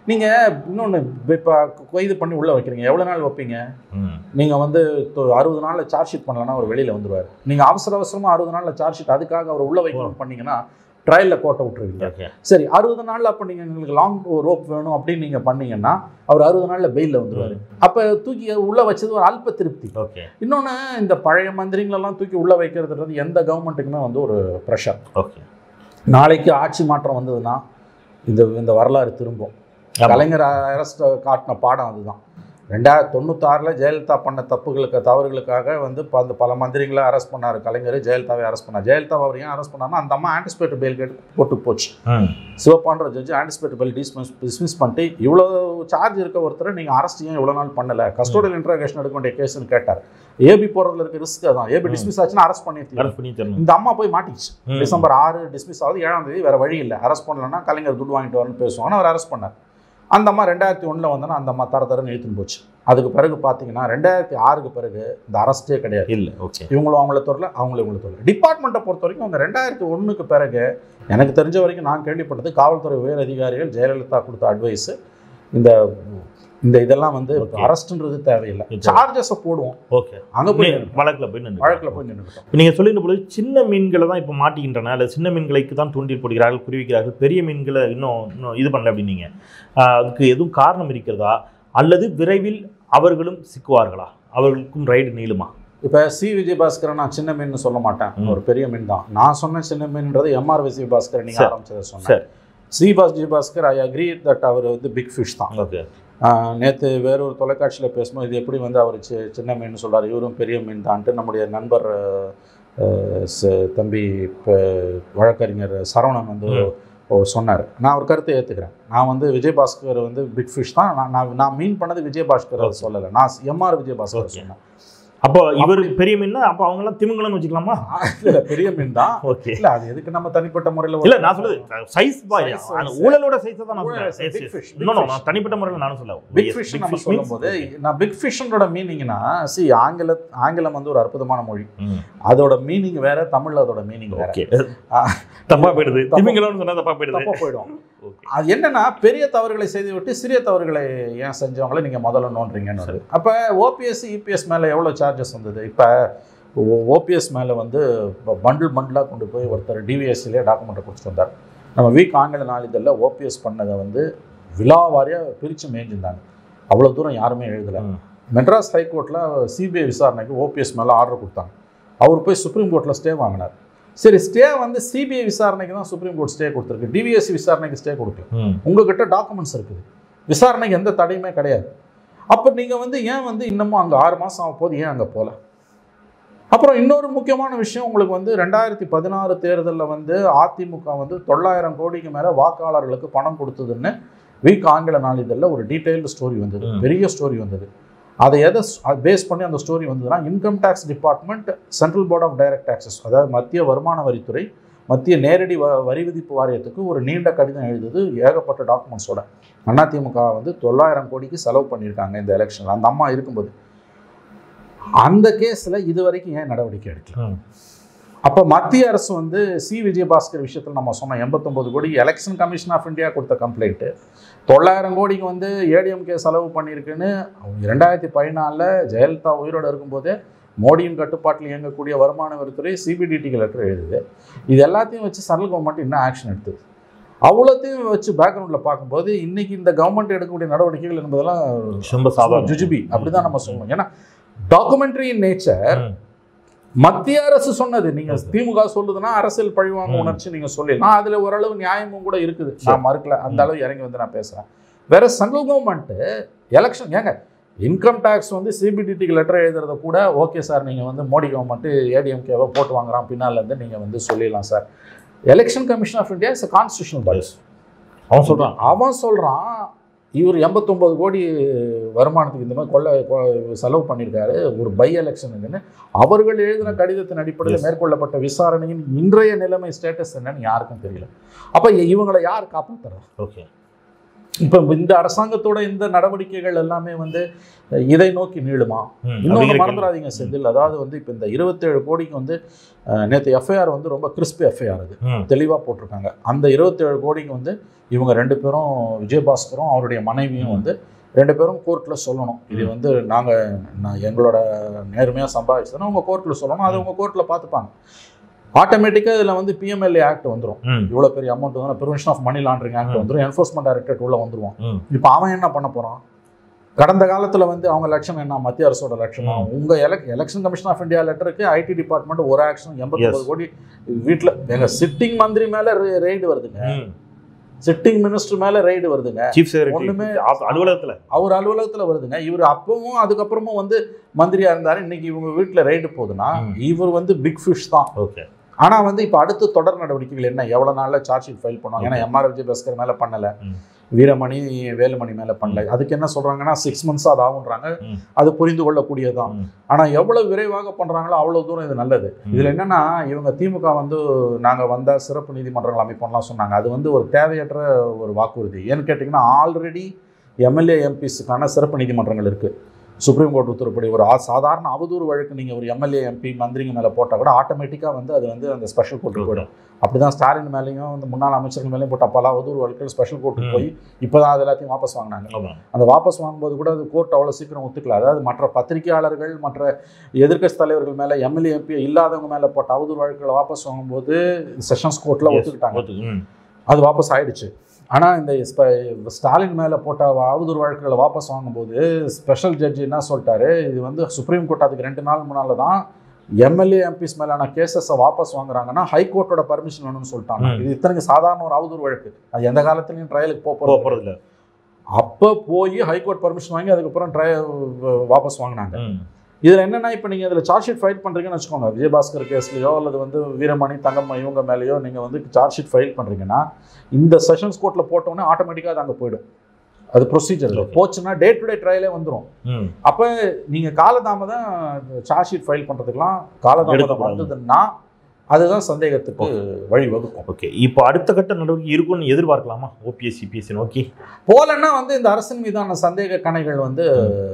நீங்கள் இன்னொன்று இப்போ கைது பண்ணி உள்ளே வைக்கிறீங்க எவ்வளோ நாள் வைப்பீங்க ம் நீங்கள் வந்து தொ- அறுபது நாளில் சார்ஜ் ஷீட் பண்ணலன்னா அவர் வெளியில் வந்துருவார் நீங்கள் அவசர அவசரமாக அறுபது நாளில் சார்ஜ் ஷீட் அதுக்காக அவர் உள்ளே வைக்கணும் பண்ணீங்கன்னா ட்ரையலில் கோட்டை விட்டுருவீங்க ஓகே சரி அறுபது நாளில் அப்போ நீங்கள் எங்களுக்கு லாங் ரோப் வேணும் அப்படின்னு நீங்கள் பண்ணீங்கன்னா அவர் அறுபது நாளில் பெயிலில் வந்துருவார் அப்போ தூக்கி உள்ளே வச்சது ஒரு அல்ப திருப்தி ஓகே இன்னொன்று இந்த பழைய மந்திரிங்களெல்லாம் தூக்கி உள்ளே வைக்கிறதுன்றது எந்த கவர்மெண்ட்டுக்குமே வந்து ஒரு ப்ரெஷர் ஓகே நாளைக்கு ஆட்சி மாற்றம் வந்ததுன்னா இந்த இந்த வரலாறு திரும்பும் ஆமா. கலைஞர் அரசு காட்டின பாடம் அதுதான் ரெண்டாயிரத்தி தொண்ணூத்தாறில் ஜெயலலிதா பண்ண தப்புகளுக்கு தவறுகளுக்காக வந்து ப- அந்த பல மந்திரிகளை அரெஸ்ட் பண்ணார் கலைஞர் ஜெயலலிதாவை அரெஸ்ட் பண்ணார் ஜெயலலிதாவை அவர் ஏன் அரெஸ்ட் பண்ணார்னா அந்த அம்மா ஆன்டிசிபேட்டர் பெயில் கேட்டு போட்டு போச்சு ம் சிவப்பான்ற judge anticipatory bail dismiss dismiss பண்ணிட்டு இவ்வளோ சார்ஜ் இருக்க ஒருத்தரை நீங்கள் அரெஸ்ட் ஏன் இவ்வளோ நாள் பண்ணல கஸ்டோடியல் இன்ட்ராகேஷன் எடுக்க வேண்டிய கேஸ்னு கேட்டார் ஏபி போகிறதுல இருக்க ரிஸ்க் அதான் ஏபி டிஸ்மிஸ் ஆச்சுன்னா அரெஸ்ட் பண்ணி அரசு பண்ணி தரணும் இந்த அம்மா போய் மாட்டிச்சு ம். டிசம்பர் ஆறு டிஸ்மிஸ் ஆகுது ஏழாம் தேதி வேற வழி இல்லை அரெஸ்ட் பண்ணலன்னா கலைஞர் துட்டு வாங்கிட்டு வரணும்னு பேசுவாங்க அவர் அரெஸ்ட் பண்ணார் அந்த அம்மா ரெண்டாயிரத்தி ஒன்றில் வந்தோன்னா அந்த அம்மா தர தரன்னு இழுத்துன்னு போச்சு அதுக்கு பிறகு பார்த்தீங்கன்னா ரெண்டாயிரத்தி ஆறுக்கு பிறகு இந்த அரஸ்டே கிடையாது இல்ல ஓகே இவங்களும் அவங்கள தொழில அவங்களும் இவங்கள தொழில் டிபார்ட்மெண்ட்டை பொறுத்த வரைக்கும் அந்த ரெண்டாயிரத்தி ஒன்றுக்கு பிறகு எனக்கு தெரிஞ்ச வரைக்கும் நான் கேள்விப்பட்டது காவல்துறை உயர் அதிகாரிகள் ஜெயலலிதா கொடுத்த அட்வைஸ் இந்த இந்த இதெல்லாம் வந்து Okay. அரஸ்ட்ன்றது தேவையில்லை இது- சார்ஜஸை போடுவோம் ஓகே அங்கே போய் வழக்குல போய் நின்று வழக்கில் போய் நின்றுக்கிட்டோம் இப்போ நீங்கள் சொல்லியிருந்த பொழுது சின்ன மீன்களை தான் இப்போ மாட்டிக்கின்றன அல்லது சின்ன மீன்களுக்கு தான் தூண்டில் போடுகிறார்கள் குறிவிக்கிறார்கள் பெரிய மீன்களை இன்னும் இன்னும் இது பண்ணல அப்படின்னீங்க ஆஹ் அதுக்கு எதுவும் காரணம் இருக்கிறதா அல்லது விரைவில் அவர்களும் சிக்குவார்களா அவர்களுக்கும் ரைடு நீளுமா இப்போ சி விஜயபாஸ்கரை நான் சின்ன மீன் சொல்ல மாட்டேன் ம். ஒரு பெரிய மீன் தான் நான் சொன்ன சின்ன மீன்ன்றது எம்ஆர் விஜயபாஸ்கர் நீங்கள் சரி. ஆரம்பிச்சதை சொன்னேன் சரி சி பாஸ் விஜயபாஸ்கர் ஐ அக்ரி தட் அவர் வந்து பிக் ஃபிஷ் தான் ஓகே நேற்று வேற ஒரு தொலைக்காட்சியில் பேசும்போது இது எப்படி வந்து அவர் சி சின்ன மீன் சொல்றாரு இவரும் பெரிய மீன் தான்ட்டு நம்முடைய நண்பர் அஹ், அஹ், ச- தம்பி இப்போ வழக்கறிஞர் சரவணன் வந்து ம். ஓ- சொன்னார் நான் ஒரு கருத்தை ஏற்றுக்கிறேன் நான் வந்து விஜயபாஸ்கர் வந்து பிக் ஃபிஷ் தான் நான் நான் நான் மீன் பண்ணது விஜயபாஸ்கர் அதை சொல்லலை நான் எம்ஆர் விஜயபாஸ்கர் Okay. சொன்னேன் அப்போ இவர் பெரிய மீன்னா அப்போ அவங்கெல்லாம் திமிங்கலம்னு வச்சுக்கலாமா இல்ல, பெரிய மீன் தான் ஓகே இல்ல அது எதுக்கு நம்ம தனிப்பட்ட முறையில் இல்ல நான் சொல்றது சைஸ் பாய் Size, size. ஊழலோட சைஸ் தான் நான் ஊழல் சொல்றேன் size, big fish, big இன்னும் fish. நான் தனிப்பட்ட முறையில் நானும் சொல்ல பிக் ஃபிஷ் நம்ம சொல்லும்போது நான் பிக் ஃபிஷ்ஷோட மீனிங்னா சி ஆங்கில ஆங்கிலம் வந்து ஒரு அற்புதமான மொழி அதோட மீனிங் வேற தமிழ்ல அதோட மீனிங் வேற ஓகே ஆ. தப்பா போயிடுது தப்பா- திமிங்கலம்னு சொன்னா தப்பா போயிடுது தப்பா போயிடும் ஓகே அது என்னன்னா பெரிய தவறுகளை செய்துவிட்டு சிறிய தவறுகளை ஏன் செஞ்சவங்களை நீங்க முதல்ல நோன்றீங்கன்னு வருது அப்ப ஓபிஎஸ் இபிஎஸ் மேல எவ்வளவு சார்ஜஸ் வந்தது இப்ப ஓபிஎஸ் மேல வந்து பண்டில் பண்டிலாக கொண்டு போய் ஒருத்தர் டிவிஎஸ்சிலே டாக்குமெண்ட்டை கொடுத்துட்டு வந்தார் நம்ம வீக் ஆங்கில நாளிதழில் ஓபிஎஸ் பண்ணதை வந்து விழாவாரியாக பிரித்து மேய்ஞ்சிருந்தாங்க அவ்வளோ தூரம் யாருமே எழுதலை ம். மெட்ராஸ் ஹைகோர்ட்டில் சிபிஐ விசாரணைக்கு ஓபிஎஸ் மேலே ஆர்டர் கொடுத்தாங்க அவர் போய் சுப்ரீம் கோர்ட்டில் ஸ்டே வாங்கினார் சரி ஸ்டே வந்து சிபிஐ விசாரணைக்கு தான் சுப்ரீம் கோர்ட் ஸ்டே கொடுத்துருக்கு டிவிஎஸ்சி விசாரணைக்கு ஸ்டே கொடுக்கல ம் உங்ககிட்ட டாக்குமெண்ட்ஸ் இருக்குது விசாரணைக்கு எந்த தடையுமே கிடையாது அப்போ நீங்கள் வந்து ஏன் வந்து இன்னமும் அங்கே ஆறு மாதம் ஆக போது ஏன் அங்கே போகல அப்புறம் இன்னொரு முக்கியமான விஷயம் உங்களுக்கு வந்து ரெண்டாயிரத்தி பதினாறு தேர்தலில் வந்து அதிமுக வந்து தொள்ளாயிரம் கோடிக்கு மேலே வாக்காளர்களுக்கு பணம் கொடுத்ததுன்னு வீக் ஆங்கில நாளிதழில் ஒரு டீட்டெயில்டு ஸ்டோரி வந்தது ம். பெரிய ஸ்டோரி வந்தது அதை எதை பேஸ் பண்ணி அந்த ஸ்டோரி வந்ததுன்னா income tax department central board of direct taxes அதாவது மத்திய வருமான வரித்துறை மத்திய நேரடி வ வரி விதிப்பு வாரியத்துக்கு ஒரு நீண்ட கடிதம் எழுதுது ஏகப்பட்ட டாக்குமெண்ட்ஸோட அதிமுக வந்து தொள்ளாயிரம் கோடிக்கு செலவு பண்ணியிருக்காங்க இந்த எலெக்ஷனில் அந்த அம்மா இருக்கும்போது அந்த கேஸில் இது வரைக்கும் ஏன் நடவடிக்கை எடுக்கல ம். அப்போ மத்திய அரசு வந்து சி விஜயபாஸ்கர் விஷயத்தில் நம்ம சொன்னோம் எண்பத்தொம்பது crore election commission of India கொடுத்த கம்ப்ளைண்ட்டு தொள்ளாயிரம் கோடிக்கு வந்து ஏடிஎம்கே செலவு பண்ணியிருக்குன்னு ரெண்டாயிரத்தி பதினாலில் ஜெயலலிதா உயிரோடு இருக்கும்போதே மோடியின் கட்டுப்பாட்டில் இயங்கக்கூடிய வருமான வரித்துறை சிபிடிடிக்கு லெட்டர் எழுதுது இது எல்லாத்தையும் வச்சு சென்ட்ரல் கவர்மெண்ட் இன்னும் ஆக்ஷன் எடுத்தது அவ்வளோத்தையும் வச்சு பேக்ரவுண்டில் பார்க்கும்போது இன்னைக்கு இந்த கவர்மெண்ட் எடுக்கக்கூடிய நடவடிக்கைகள் என்பதெல்லாம் ரொம்ப சாதாரண ஜுஜுபி அப்படிதான் நம்ம சொல்லணும் ஏன்னா டாக்குமெண்ட்ரி இன் நேச்சர் ம். மத்திய அரசு சொன்னது நீங்க Okay. திமுக சொல்லுதுன்னா அரசியல் பழிவாங்க ம். உணர்ச்சி நீங்க சொல்லலாம் அதுல ஓரளவு நியாயமும் கூட இருக்குது நான் மறுக்கல அந்த ம். அளவு இறங்கி வந்து நான் பேசுறேன் வேற சென்ட்ரல் கவர்மெண்ட் எலெக்ஷன் ஏங்க இன்கம் டேக்ஸ் வந்து சிபிடிடிக்கு லெட்டர் எழுதுறத கூட ஓகே சார் நீங்கள் வந்து மோடி கவர்மெண்ட் ஏடிஎம்கேவை போட்டு வாங்குறான் பின்னால் இருந்து நீங்கள் வந்து சொல்லிடலாம் sir election commission of India is constitutional body அவன் சொல்றான் அவன் சொல்கிறான் இவர் எண்பத்தொம்பது கோடி வருமானத்துக்கு இந்த மாதிரி கொள்ள கொ- செலவு பண்ணியிருக்காரு ஒரு பை எலெக்ஷனுக்குன்னு அவர்கள் எழுதின கடிதத்தின் அடிப்படையில் Yes. மேற்கொள்ளப்பட்ட விசாரணையின் இன்றைய நிலைமை ஸ்டேட்டஸ் என்னன்னு யாருக்கும் தெரியல அப்போ இவங்களை யார் காப்பாற்றுறா ஓகே இப்போ இந்த அரசாங்கத்தோட இந்த நடவடிக்கைகள் எல்லாமே வந்து அஹ், இதை நோக்கி நீளுமா ம், இன்னொன்று அப்படிங்கிற மறந்துடாதீங்க செந்தில் அதாவது வந்து இப்போ இந்த இருபத்தேழு கோடிக்கு வந்து நேற்று எஃப்ஐஆர் வந்து ரொம்ப கிறிஸ்பி எஃப்ஐஆர் அது கேள்வி. ம், தெளிவாக போட்டிருக்காங்க அந்த இருபத்தேழு கோடிக்கு வந்து இவங்க ரெண்டு பேரும் விஜயபாஸ்கரும் அவருடைய மனைவியும் வந்து ரெண்டு பேரும் கோர்ட்டில் சொல்லணும் இது வந்து நாங்கள் நான் எங்களோட நேர்மையாக சம்பாதிச்சதுன்னா உங்கள் கோர்ட்டில் சொல்லணும் அதை உங்கள் கோர்ட்டில் பார்த்துப்பாங்க ஆட்டோமேட்டிக்காக இதில் வந்து பிஎம்எல்ஏ ஆக்ட் வந்துடும் ம், இவ்வளோ பெரிய அமௌண்ட் வந்து prevention of money laundering act ம். வந்துடும் என்ஃபோர்ஸ்மெண்ட் டைரக்டரேட் உள்ள வந்துருவோம் ம், இப்போ அவன் என்ன பண்ண போகிறான் கடந்த காலத்தில் வந்து அவங்க லட்சம் என்ன மத்திய அரசோட லட்சமா ம். உங்கள் எலக் எலெக்ஷன் கமிஷன் ஆஃப் இந்தியா லெட்டருக்கு ஐடி டிபார்ட்மெண்ட் ஒரு ஆக்ஷன் எண்பத்தொம்பது Yes. கோடி வீட்டில் எங்கள் சிட்டிங் மந்திரி மேலே ரெய்டு வருதுங்க ம். சிட்டிங் மினிஸ்டர் மேலே ரெய்டு வருதுங்க சீஃப் செக்ரட்டரி ஒண்ணுமே- ஆஃப்- அலுவலகத்துல அவர் அலுவலகத்தில் வருதுங்க இவர் அப்பவும் அதுக்கப்புறமும் வந்து மந்திரியா இருந்தார் இன்னைக்கு இவங்க வீட்டில் ரெய்டு போகுதுன்னா ம். இவர் வந்து பிக் ஃபிஷ் தான் ஓகே ஆனால் வந்து இப்போ அடுத்து தொடர் நடவடிக்கைகள் என்ன எவ்வளோ நாளில் சார்ஜ் ஷீட் ஃபைல் பண்ணுவாங்க ஏன்னா எம்ஆர் விஜயபாஸ்கர் மேலே பண்ணலை ம். வீரமணி வேலுமணி மேலே பண்ணல அதுக்கு என்ன சொல்கிறாங்கன்னா சிக்ஸ் மந்த்ஸ் அது ஆகுன்றாங்க ம். அது புரிந்து கொள்ளக்கூடியதுதான் ம். ஆனால் எவ்வளோ விரைவாக பண்ணுறாங்களோ அவ்வளோ தூரம் இது நல்லது ம். இதில் என்னன்னா இவங்க திமுக வந்து நாங்கள் வந்தால் சிறப்பு நீதிமன்றங்கள் அமைப்போம்லாம் சொன்னாங்க அது வந்து ஒரு தேவையற்ற ஒரு வாக்குறுதி ஏன்னு கேட்டிங்கன்னா ஆல்ரெடி எம்எல்ஏ எம்பிஸுக்கான சிறப்பு நீதிமன்றங்கள் இருக்குது சுப்ரீம் கோர்ட் உத்தரப்படி ஒரு ஆ- சாதாரண அவதூறு வழக்கு நீங்கள் ஒரு எம்எல்ஏ எம்பி மந்திரிங்க மேலே போட்டால் கூட ஆட்டோமேட்டிக்காக வந்து அது வந்து அந்த ஸ்பெஷல் கோர்ட்டுக்கு போயிடும் அப்படி தான் ஸ்டாலின் மேலேயும் இந்த முன்னாள் அமைச்சர்கள் மேலேயும் போட்ட பல அவதூறு வழக்குகள் ஸ்பெஷல் கோர்ட்டுக்கு ம். போய் இப்போ தான் அது எல்லாத்தையும் வாபஸ் வாங்கினாங்க ஆமா அந்த வாபஸ் வாங்கும்போது கூட அது கோர்ட் அவ்வளோ சீக்கிரம் ஒத்துக்கல அதாவது மற்ற பத்திரிகையாளர்கள் மற்ற எதிர்க்கட்சி தலைவர்கள் மேலே எம்எல்ஏ எம்பி இல்லாதவங்க மேலே போட்ட அவதூறு வழக்குகளை வாபஸ் வாங்கும்போது செஷன்ஸ் கோர்ட்டில் Yes. ஒத்துக்கிட்டாங்க ஒத்துக்கு. ம். அது வாபஸ் ஆயிடுச்சு ஆனால் இந்த ஸ்ப- ஸ்டாலின் மேலே போட்ட அவதூறு வழக்குகளை வாபஸ் வாங்கும்போது ஸ்பெஷல் ஜட்ஜி என்ன சொல்லிட்டாரு இது வந்து சுப்ரீம் கோர்ட் அதுக்கு ரெண்டு நாள் முன்னால் தான் எம்எல்ஏ எம்பிஸ் மேலான கேசஸை வாபஸ் வாங்குறாங்கன்னா ஹைகோர்ட்டோட பர்மிஷன் வேணும்னு சொல்லிட்டாங்க ம். இது இத்தனைக்கு சாதாரண ஒரு அவதூறு வழக்கு அது எந்த காலத்துலையும் ட்ரையலுக்கு போக போக போகிறது போறது இல்ல அப்போ போய் ஹைகோர்ட் பர்மிஷன் வாங்கி அதுக்கப்புறம் ட்ரை வாபஸ் வாங்கினாங்க ம். இதில் என்னன்னா இப்போ நீங்கள் இதில் சார்ஜ் ஷீட் ஃபைல் பண்ணுறீங்கன்னு வச்சுக்கோங்க விஜயபாஸ்கர் கேஸ்லையோ அல்லது வந்து வீரமணி தங்கம்மா இவங்க மேலேயோ நீங்கள் வந்து சார்ஜ் ஷீட் ஃபைல் பண்ணுறீங்கன்னா இந்த செஷன்ஸ் கோர்ட்டில் போட்டோன்னே ஆட்டோமேட்டிக்காக அது அங்கே போயிடும் அது ப்ரொசீஜர் Okay. போச்சுன்னா டே டு டே ட்ரையலே வந்துடும் ம். அப்போ நீங்கள் காலதாமதம் சார்ஜ் ஷீட் ஃபைல் பண்ணுறதுக்கெலாம் காலதாமதம் எடுக்கக்கூடாது. வந்ததுன்னா அதுதான் சந்தேகத்துக்கு வழி வகுக்கும் ஓகே இப்போ அடுத்த கட்ட நடவடிக்கை இருக்கும்னு எதிர்பார்க்கலாமா ஓபிஎஸ் சிபிஎஸ் நோக்கி போலன்னா வந்து இந்த அரசின் மீதான சந்தேக கணைகள் வந்து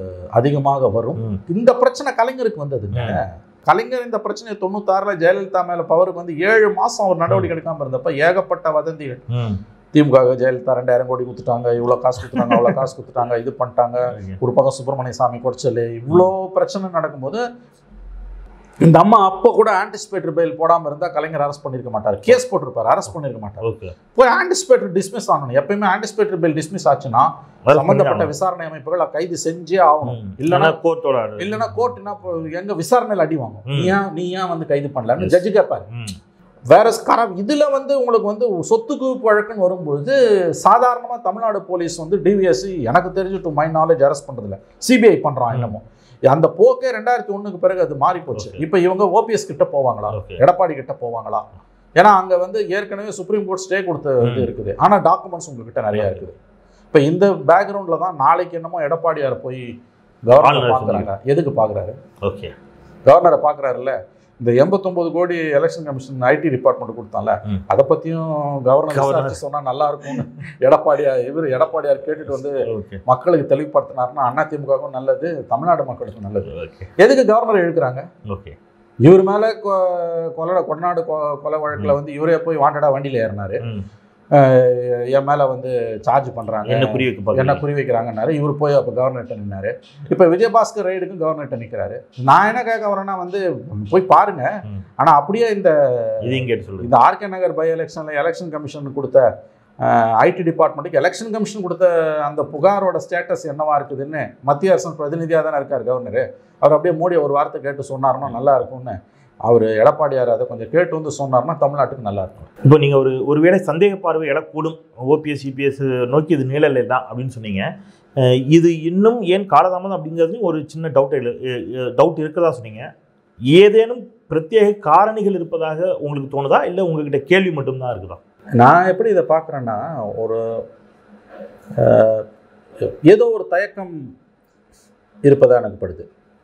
அதிகமாக வரும் ம். இந்த பிரச்சனை கலைஞருக்கு வந்ததுங்க கலைஞர் இந்த பிரச்சனையை தொண்ணூத்தாறுல ஜெயலலிதா மேல பவருக்கு வந்து ஏழு மாசம் அவர் நடவடிக்கை எடுக்காம இருந்தப்ப ஏகப்பட்ட வதந்திகள் ம். திமுக ஜெயலலிதா ரெண்டாயிரம் கோடி கொடுத்துட்டாங்க இவ்வளவு காசு கொடுத்துட்டாங்க அவ்வளவு காசு கொடுத்துட்டாங்க இது பண்ணிட்டாங்க ஒரு பக்கம் சுப்பிரமணிய சாமி குறைச்சல் இவ்வளோ பிரச்சனை நடக்கும்போது இந்த அம்மா அப்போ கூட ஆன்டிசிபேட்டர் பெயில் போடாம இருந்தா கலைஞர் அரெஸ்ட் பண்ணிருக்க மாட்டார் கேஸ் போட்டிருப்பாரு அரெஸ்ட் பண்ணிருக்க மாட்டார் ஓகே போய் ஆன்டிசிபேட்டர் டிஸ்மிஸ் ஆகணும் எப்பயுமே ஆன்டிசிபேட்டர் பெயில் டிஸ்மிஸ் ஆச்சுன்னா சம்பந்தப்பட்ட விசாரணை அமைப்புகள் கைது செஞ்சே ஆகணும் இல்லைன்னா இல்லைன்னா கோர்ட்டோட இல்லைன்னா கோர்ட் என்ன இப்போ எங்க விசாரணையில் அடி வாங்கும் நீ ம். ஏன் நீ ஏன் வந்து கைது பண்ணலன்னு Yes. ஜட்ஜு கேட்பாரு ம். வேற கர இதுல வந்து உங்களுக்கு வந்து சொத்து குவிப்பு வழக்குன்னு வரும்பொழுது சாதாரணமா தமிழ்நாடு போலீஸ் வந்து டிவிஎஸ் எனக்கு தெரிஞ்சு டு மை நாலேஜ் அரெஸ்ட் பண்றதில்ல சிபிஐ பண்றான் ம். என்னமோ அந்த போக்கே ரெண்டாயிரத்தி ஒண்ணுக்கு பிறகு அது மாறி போச்சு Okay. இப்போ இவங்க ஓபிஎஸ் கிட்ட போவாங்களா ஓகே எடப்பாடி கிட்ட போவாங்களா ஏன்னா அங்க வந்து ஏற்கனவே சுப்ரீம் கோர்ட் ஸ்டே கொடுத்த இது ம். இருக்குது ஆனா டாக்குமெண்ட்ஸ் உங்ககிட்ட நிறைய Okay. இருக்குது இப்போ இந்த பேக்ரவுண்ட்ல தான் நாளைக்கு என்னமோ எடப்பாடியார் போய் கவர்னர் ஆளுநர் பார்க்குறாங்க எதுக்கு பார்க்குறாரு ஓகே கவர்னரை பார்க்குறாருல்ல இந்த எண்பத்தொன்பது crore election commission IT department கொடுத்தான்ல ம். அதை பற்றியும் கவர்னர் கவர்னர். விசாரிச்சு சொன்னா நல்லா இருக்கும்னு எடப்பாடியார் இவர் எடப்பாடியார் கேட்டுட்டு வந்து ஓகே மக்களுக்கு தெளிவுபடுத்தினாருன்னா அண்ணா திமுகவும் நல்லது தமிழ்நாடு மக்களுக்கும் நல்லது ஓகே எதுக்கு கவர்னர் இழுக்கிறாங்க ஓகே இவர் மேல கொ- கொலை கொடநாடு கொ- கொலை வழக்குல வந்து இவரே போய் வாண்டடா வண்டியில ஏறினாரு ம். அஹ் என் மேல வந்து சார்ஜ் பண்றாங்க என்ன புரிய வைக்க என்ன பாருங்க குறி வைக்கிறாங்கன்னாரு இவர் போய் அப்போ கவர்னர்கிட்ட நின்னாரு இப்போ விஜயபாஸ்கர் ரைடுக்கும் கவர்னர்கிட்ட நிற்கிறாரு நான் என்ன கேட்க வரேன்னா வந்து போய் பாருங்க ம். ஆனா அப்படியே இந்த இதையும் கேட்டு சொல்லுங்க இந்த ஆர்கே நகர் பை எலெக்ஷன்ல எலெக்ஷன் கமிஷன் கொடுத்த ஐடி டிபார்ட்மெண்ட்டுக்கு எலெக்ஷன் கமிஷன் கொடுத்த அந்த புகாரோட ஸ்டேட்டஸ் என்னவா இருக்குதுன்னு மத்திய அரசு பிரதிநிதியாக தானே இருக்கார் கவர்னர் அவர் அப்படியே மோடி ஒரு வார்த்தை கேட்டு சொன்னாருன்னா நல்லா இருக்கும்னு அவர் எடப்பாடியார் அதை கொஞ்சம் கேட்டு வந்து சொன்னார்னா தமிழ்நாட்டுக்கு நல்லா இருக்கும் இப்போ நீங்க ஒரு ஒருவேளை சந்தேக பார்வை எழக்கூடும் ஓபிஎஸ் சிபிஎஸ் நோக்கி இது நீழல் தான் அப்படின்னு சொன்னீங்க அஹ் இது இன்னும் ஏன் காலதாமதம் அப்படிங்கிறதுலையும் ஒரு சின்ன டவுட் டவுட் இருக்கதா சொன்னீங்க ஏதேனும் பிரத்யேக காரணிகள் இருப்பதாக உங்களுக்கு தோணுதா இல்லை உங்ககிட்ட கேள்வி மட்டும்தான் இருக்குதா நான் எப்படி இதை பார்க்குறேன்னா ஒரு அஹ், ஏதோ ஒரு தயக்கம் இருப்பதா எனக்கு படுது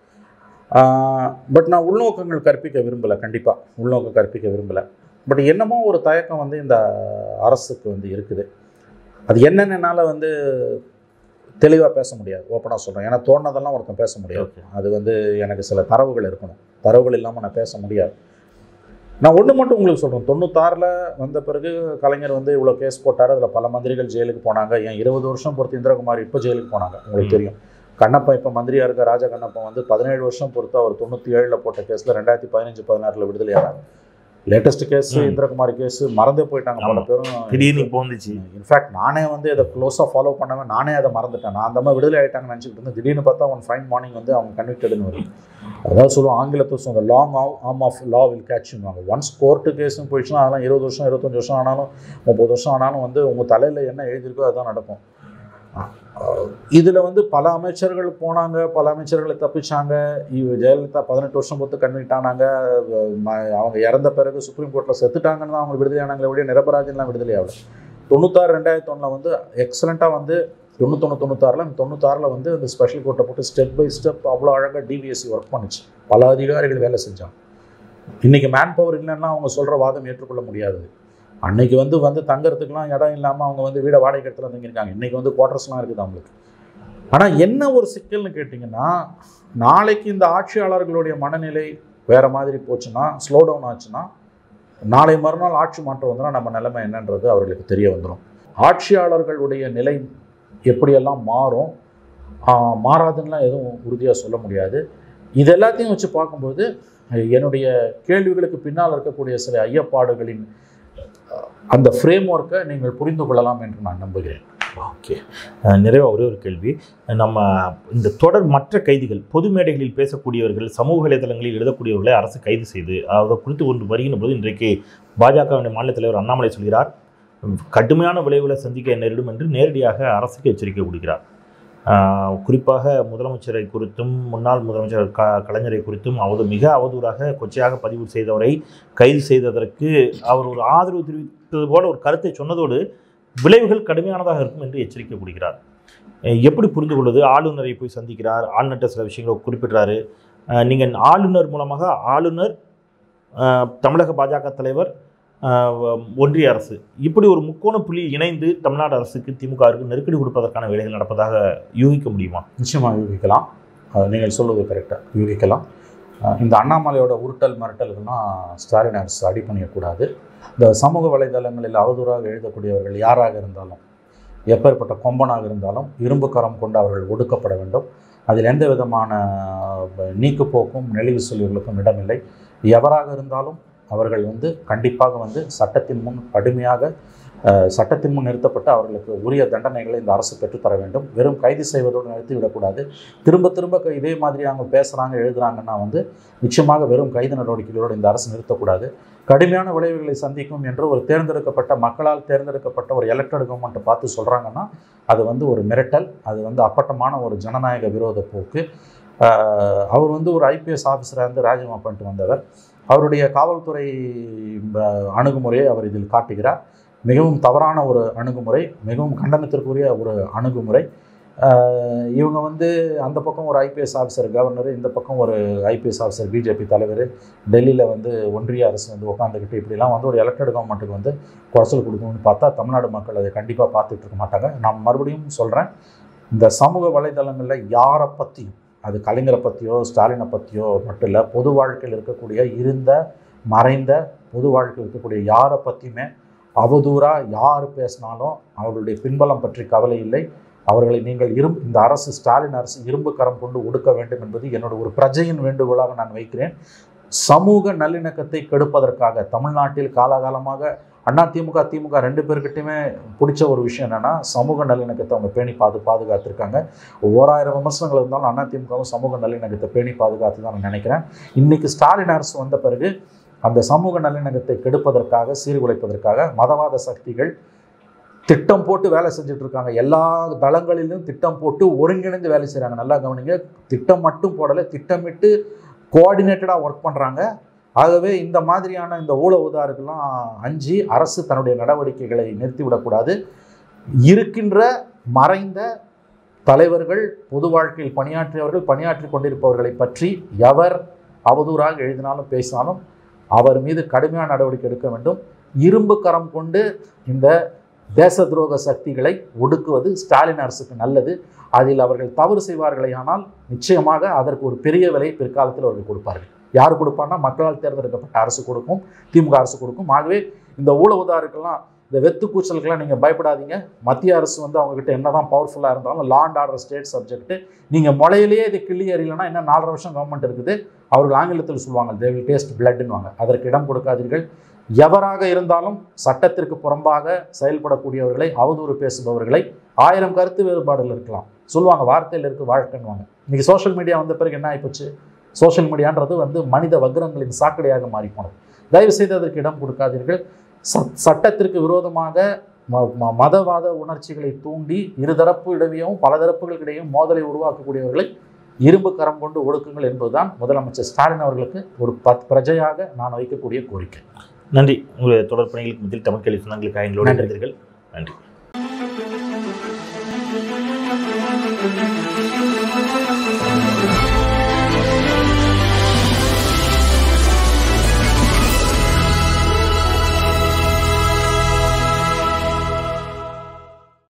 பட் நான் உள்நோக்கங்கள் கற்பிக்க விரும்பலை கண்டிப்பாக உள்நோக்கம் கற்பிக்க விரும்பலை பட் என்னமோ ஒரு தயக்கம் வந்து இந்த அரசுக்கு வந்து இருக்குது அது என்னன்னு என்னால் வந்து தெளிவாக பேச முடியாது ஓப்பனாக சொல்கிறேன் ஏன்னா தோணுனதெல்லாம் ஒருத்தன் பேச முடியாது ஓகே அது வந்து எனக்கு சில தரவுகள் இருக்கணும் தரவுகள் இல்லாமல் நான் பேச முடியாது நான் ஒன்று மட்டும் உங்களுக்கு சொல்கிறேன் தொண்ணூத்தாறில் வந்த பிறகு கலைஞர் வந்து இவ்வளோ கேஸ் போட்டார் அதில் பல மந்திரிகள் ஜெயிலுக்கு போனாங்க ஏன் இருபது வருஷம் பொறுத்து இந்திரகுமார் இப்போ ஜெயிலுக்கு போனாங்க உங்களுக்கு ம். தெரியும் கண்ணப்பன் இப்போ மந்திரியாக இருக்க ராஜா கண்ணப்பன் வந்து பதினேழு வருஷம் பொறுத்து அவர் தொண்ணூற்றி ஏழில் போட்ட கேஸில் ரெண்டாயிரத்தி பதினஞ்சு பதினாறில் விடுதலையானாங்க லேட்டஸ்ட் கேஸ் ம். இந்திரகுமார் கேஸ் மறந்தே போயிட்டாங்க பல ஆமா. பேரும் திடீர்னு இப்போ வந்துச்சு இன்ஃபேக்ட் நானே வந்து இதை க்ளோஸாக ஃபாலோ பண்ணவே நானே அதை மறந்துட்டேன் நான் அந்த மாதிரி விடுதலை ஆகிட்டாங்கன்னு நினச்சிக்கிட்டு இருந்தேன் திடீர்னு பார்த்தா ஒன் ஃபைன் மார்னிங் வந்து அவங்க கன்விக்டடுன்னு வருது அதாவது சொல்லுவோம் ஆங்கிலத்தை சொல்லுவாங்க long arm of law will கேட்ச்னுவாங்க ஒன்ஸ் கோர்ட்டு கேஸ்னு போயிடுச்சுன்னா அதெல்லாம் இருபது வருஷம் இருபத்தஞ்சு வருஷம் ஆனாலும் முப்பது வருஷம் ஆனாலும் வந்து உங்கள் தலையில் என்ன எழுதியிருக்கோ அதுதான் நடக்கும் இதில் வந்து பல அமைச்சர்கள் போனாங்க பல அமைச்சர்களை தப்பிச்சாங்க இவ ஜெயலலிதா பதினெட்டு வருஷம் பொறுத்து கன்விக்ட் ஆனாங்க ம- அவங்க இறந்த பிறகு சுப்ரீம் கோர்ட்டில் செத்துட்டாங்கன்னு தான் அவங்க விடுதலை ஆனாங்களே ஒழிய நிரபராஜன்லாம் விடுதலை ஆகல தொண்ணூத்தாறு ரெண்டாயிரத்தி ஒன்றில் வந்து எக்ஸலண்ட்டாக வந்து தொண்ணூத்தொன்று தொண்ணூத்தாறில் தொண்ணூத்தாறில் வந்து அந்த ஸ்பெஷல் கோர்ட்டை போட்டு ஸ்டெப் பை ஸ்டெப் அவ்வளோ அழகாக டிவிஎஸ்சி ஒர்க் பண்ணுச்சு பல அதிகாரிகள் வேலை செஞ்சாங்க இன்றைக்கி மேன் பவர் இல்லைன்னா அவங்க சொல்கிற வாதம் ஏற்றுக்கொள்ள முடியாது அன்னைக்கு வந்து வந்து தங்கறதுக்குலாம் இடம் இல்லாமல் அவங்க வந்து வீடை வாடகை இடத்துல தங்கியிருக்காங்க இன்றைக்கி வந்து குவார்ட்டர்ஸ்லாம் இருக்குது அவங்களுக்கு ஆனால் என்ன ஒரு சிக்கல்னு கேட்டிங்கன்னா நாளைக்கு இந்த ஆட்சியாளர்களுடைய மனநிலை வேறு மாதிரி போச்சுன்னா ஸ்லோ டவுன் ஆச்சுன்னா நாளை மறுநாள் ஆட்சி மாற்றம் வந்துன்னா நம்ம நிலைமை என்னன்றது அவர்களுக்கு தெரிய வந்துடும் ஆட்சியாளர்களுடைய நிலை எப்படியெல்லாம் மாறும் ஆஹ் மாறாதுன்னெலாம் எதுவும் உறுதியாக சொல்ல முடியாது இது எல்லாத்தையும் வச்சு பார்க்கும்போது என்னுடைய கேள்விகளுக்கு பின்னால் இருக்கக்கூடிய சில ஐயப்பாடுகளின் அஹ், அந்த ஃப்ரேம் ஒர்க்கை நீங்கள் புரிந்து கொள்ளலாம் என்று நான் நம்புகிறேன் ஓகே நிறைவாக ஒரே ஒரு கேள்வி நம்ம இந்த தொடர் மற்ற கைதிகள் பொது மேடைகளில் பேசக்கூடியவர்கள் சமூக வலைதளங்களில் எழுதக்கூடியவர்களை அரசு கைது செய்து அதை குறித்து கொண்டு வருகின்ற போது இன்றைக்கு பாஜகவினுடைய மாநில தலைவர் அண்ணாமலை சொல்கிறார் கடுமையான விளைவுகளை சந்திக்க நேரிடும் என்று நேரடியாக அரசுக்கு எச்சரிக்கை கொடுக்கிறார் ஆஹ் குறிப்பாக முதலமைச்சரை குறித்தும் முன்னாள் முதலமைச்சர் க கலைஞரை குறித்தும் அவரு மிக அவதூறாக கொச்சையாக பதிவு செய்தவரை கைது செய்ததற்கு அவர் ஒரு ஆதரவு தெரிவித்தது போல ஒரு கருத்தை சொன்னதோடு விளைவுகள் கடுமையானதாக இருக்கும் என்று எச்சரிக்கை கொடுக்கிறார் அஹ் எப்படி புரிந்து கொள்வது ஆளுநரை போய் சந்திக்கிறார் ஆளுநர்கிட்ட சில விஷயங்களை குறிப்பிடுறாரு நீங்கள் ஆளுநர் மூலமாக ஆளுநர் அஹ், தமிழக பாஜக தலைவர் அஹ், ஒன்றிய அரசு இப்படி ஒரு முக்கோண புள்ளி இணைந்து தமிழ்நாடு அரசுக்கு திமுகவிற்கு நெருக்கடி கொடுப்பதற்கான வேலைகள் நடப்பதாக யூகிக்க முடியுமா நிச்சயமாக யூகிக்கலாம் அஹ் நீங்கள் சொல்வது கரெக்டாக யூகிக்கலாம் அஹ் இந்த அண்ணாமலையோட உருட்டல் மிரட்டல்கள்லாம் ஸ்டாலின் அரசு அடி பண்ணிடக்கூடாது இந்த சமூக வலைதளங்களில் அவதூறாக எழுதக்கூடியவர்கள் யாராக இருந்தாலும் எப்பேற்பட்ட கொம்பனாக இருந்தாலும் இரும்பு கரம் கொண்டு அவர்கள் ஒடுக்கப்பட வேண்டும் அதில் எந்த விதமான அஹ், நீக்குப்போக்கும் நெளிவு சொல்லிகளுக்கும் இடமில்லை எவராக இருந்தாலும் அவர்கள் வந்து கண்டிப்பாக வந்து சட்டத்தின் முன் கடுமையாக அஹ், சட்டத்தின் முன் நிறுத்தப்பட்டு அவர்களுக்கு உரிய தண்டனைகளை இந்த அரசு பெற்றுத்தர வேண்டும் வெறும் கைது செய்வதோடு நிறுத்திவிடக்கூடாது திரும்ப திரும்ப க- இதே மாதிரி அவங்க பேசுகிறாங்க எழுதுறாங்கன்னா வந்து நிச்சயமாக வெறும் கைது நடவடிக்கைகளோடு இந்த அரசு நிறுத்தக்கூடாது கடுமையான விளைவுகளை சந்திக்கும் என்று ஒரு தேர்ந்தெடுக்கப்பட்ட மக்களால் தேர்ந்தெடுக்கப்பட்ட ஒரு எலெக்டட் கவர்மெண்ட்டை பார்த்து சொல்கிறாங்கன்னா அது வந்து ஒரு மிரட்டல் அது வந்து அப்பட்டமான ஒரு ஜனநாயக விரோத போக்கு ஆஹ் அவர் வந்து ஒரு ஐபிஎஸ் ஆஃபீஸராக இருந்து ராஜினாமா பண்ணிட்டு வந்தவர் அவருடைய காவல்துறை ப- அணுகுமுறையை அவர் இதில் காட்டுகிறார் மிகவும் தவறான ஒரு அணுகுமுறை மிகவும் கண்டனத்திற்குரிய ஒரு அணுகுமுறை ஆஹ் இவங்க வந்து அந்த பக்கம் ஒரு ஐபிஎஸ் ஆஃபீஸர் கவர்னர் இந்த பக்கம் ஒரு ஐபிஎஸ் ஆஃபீஸர் பிஜேபி தலைவர் டெல்லியில் வந்து ஒன்றிய அரசு வந்து உட்காந்துக்கிட்டு இப்படிலாம் வந்து ஒரு எலெக்டட் கவர்மெண்ட்டுக்கு வந்து குறைச்சல் கொடுக்கணும்னு பார்த்தா தமிழ்நாடு மக்கள் அதை கண்டிப்பாக பார்த்துட்டு இருக்க மாட்டாங்க நான் மறுபடியும் சொல்கிறேன் இந்த சமூக வலைதளங்களில் யாரை பற்றியும் அது கலைஞரை பற்றியோ ஸ்டாலினை பற்றியோ மட்டும் இல்லை பொது வாழ்க்கையில் இருக்கக்கூடிய இருந்த மறைந்த பொது வாழ்க்கையில் இருக்கக்கூடிய யாரை பற்றியுமே அவதூறாக யார் பேசினாலும் அவர்களுடைய பின்பலம் பற்றி கவலை இல்லை அவர்களை நீங்கள் இரும்பு இந்த அரசு ஸ்டாலின் அரசு இரும்பு கரம் கொண்டு ஒடுக்க வேண்டும் என்பது என்னோட ஒரு பிரஜையின் வேண்டுகோளாக நான் வைக்கிறேன் சமூக நல்லிணக்கத்தை கெடுப்பதற்காக தமிழ்நாட்டில் காலாகாலமாக அண்ணா திமுக திமுக ரெண்டு பேர்கிட்டையுமே பிடிச்ச ஒரு விஷயம் என்னென்னா சமூக நல்லிணக்கத்தை அவங்க பேணி பாது பாதுகாத்திருக்காங்க ஓராயிரம் விமர்சனங்கள் இருந்தாலும் அண்ணா திமுகவும் சமூக நல்லிணக்கத்தை பேணி பாதுகாத்து தான் நான் நினைக்கிறேன் இன்றைக்கி ஸ்டாலின் அரசு வந்த பிறகு அந்த சமூக நல்லிணக்கத்தை கெடுப்பதற்காக சீர்குலைப்பதற்காக மதவாத சக்திகள் திட்டம் போட்டு வேலை செஞ்சுட்டு இருக்காங்க எல்லா தளங்களிலும் திட்டம் போட்டு ஒருங்கிணைந்து வேலை செய்கிறாங்க நல்லா கவனிங்க திட்டம் மட்டும் போடலை திட்டமிட்டு கோஆர்டினேட்டடாக ஒர்க் பண்ணுறாங்க ஆகவே இந்த மாதிரியான இந்த ஊழ உதாருக்கெல்லாம் அஞ்சி அரசு தன்னுடைய நடவடிக்கைகளை நிறுத்திவிடக்கூடாது இருக்கின்ற மறைந்த தலைவர்கள் பொது வாழ்க்கையில் பணியாற்றியவர்கள் பணியாற்றி கொண்டிருப்பவர்களை பற்றி எவர் அவதூறாக எழுதினாலும் பேசினாலும் அவர் மீது கடுமையான நடவடிக்கை எடுக்க வேண்டும் இரும்பு கரம் கொண்டு இந்த தேச துரோக சக்திகளை ஒடுக்குவது ஸ்டாலின் அரசுக்கு நல்லது அதில் அவர்கள் தவறு செய்வார்களே ஆனால் நிச்சயமாக அதற்கு ஒரு பெரிய விலை பிற்காலத்தில் அவர்கள் கொடுப்பார்கள் யார் கொடுப்பான்னா மக்களால் தேர்ந்தெடுக்கப்பட்ட அரசு கொடுக்கும் திமுக அரசு கொடுக்கும் ஆகவே இந்த ஊழவுதாருக்கெல்லாம் இந்த வெத்து கூச்சலுக்கெல்லாம் நீங்கள் பயப்படாதீங்க மத்திய அரசு வந்து அவங்ககிட்ட என்னதான் பவர்ஃபுல்லாக இருந்தாலும் law and order state subject நீங்கள் முளையிலேயே இது கிள்ளி எறியலைன்னா இன்னும் நாலரை வருஷம் கவர்மெண்ட் இருக்குது அவர்கள் ஆங்கிலத்தில் சொல்லுவாங்க தே வில் டேஸ்ட் பிளட்னுவாங்க அதற்கு இடம் கொடுக்காதீர்கள் எவராக இருந்தாலும் சட்டத்திற்கு புறம்பாக செயல்படக்கூடியவர்களை அவதூறு பேசுபவர்களை ஆயிரம் கருத்து வேறுபாடுகள் இருக்கலாம் சொல்லுவாங்க வார்த்தையில் இருக்கு வாழ்க்கைன்னுவாங்க இன்னைக்கு சோஷியல் மீடியா வந்த பிறகு என்ன ஆகிப்போச்சு சோஷியல் மீடியான்றது வந்து மனித வக்ரங்களின் சாக்கடையாக மாறி போனது தயவு செய்து அதற்கு இடம் கொடுக்காதீர்கள் ச- சட்டத்திற்கு விரோதமாக ம- ம- மதவாத உணர்ச்சிகளை தூண்டி இருதரப்பு இடையேயும் பல தரப்புகளுக்கிடையும் மோதலை உருவாக்கக்கூடியவர்களை இரும்பு கரம் கொண்டு ஒடுக்குங்கள் என்பதுதான் முதலமைச்சர் ஸ்டாலின் அவர்களுக்கு ஒரு பத் பிரஜையாக நான் வைக்கக்கூடிய கோரிக்கை நன்றி உங்களுடைய தொடர் பணிகளுக்கு மத்தியில் தமிழ் கேள்வி சொந்தங்களுக்காக எங்களோட நன்றி. இருந்தீர்கள் நன்றி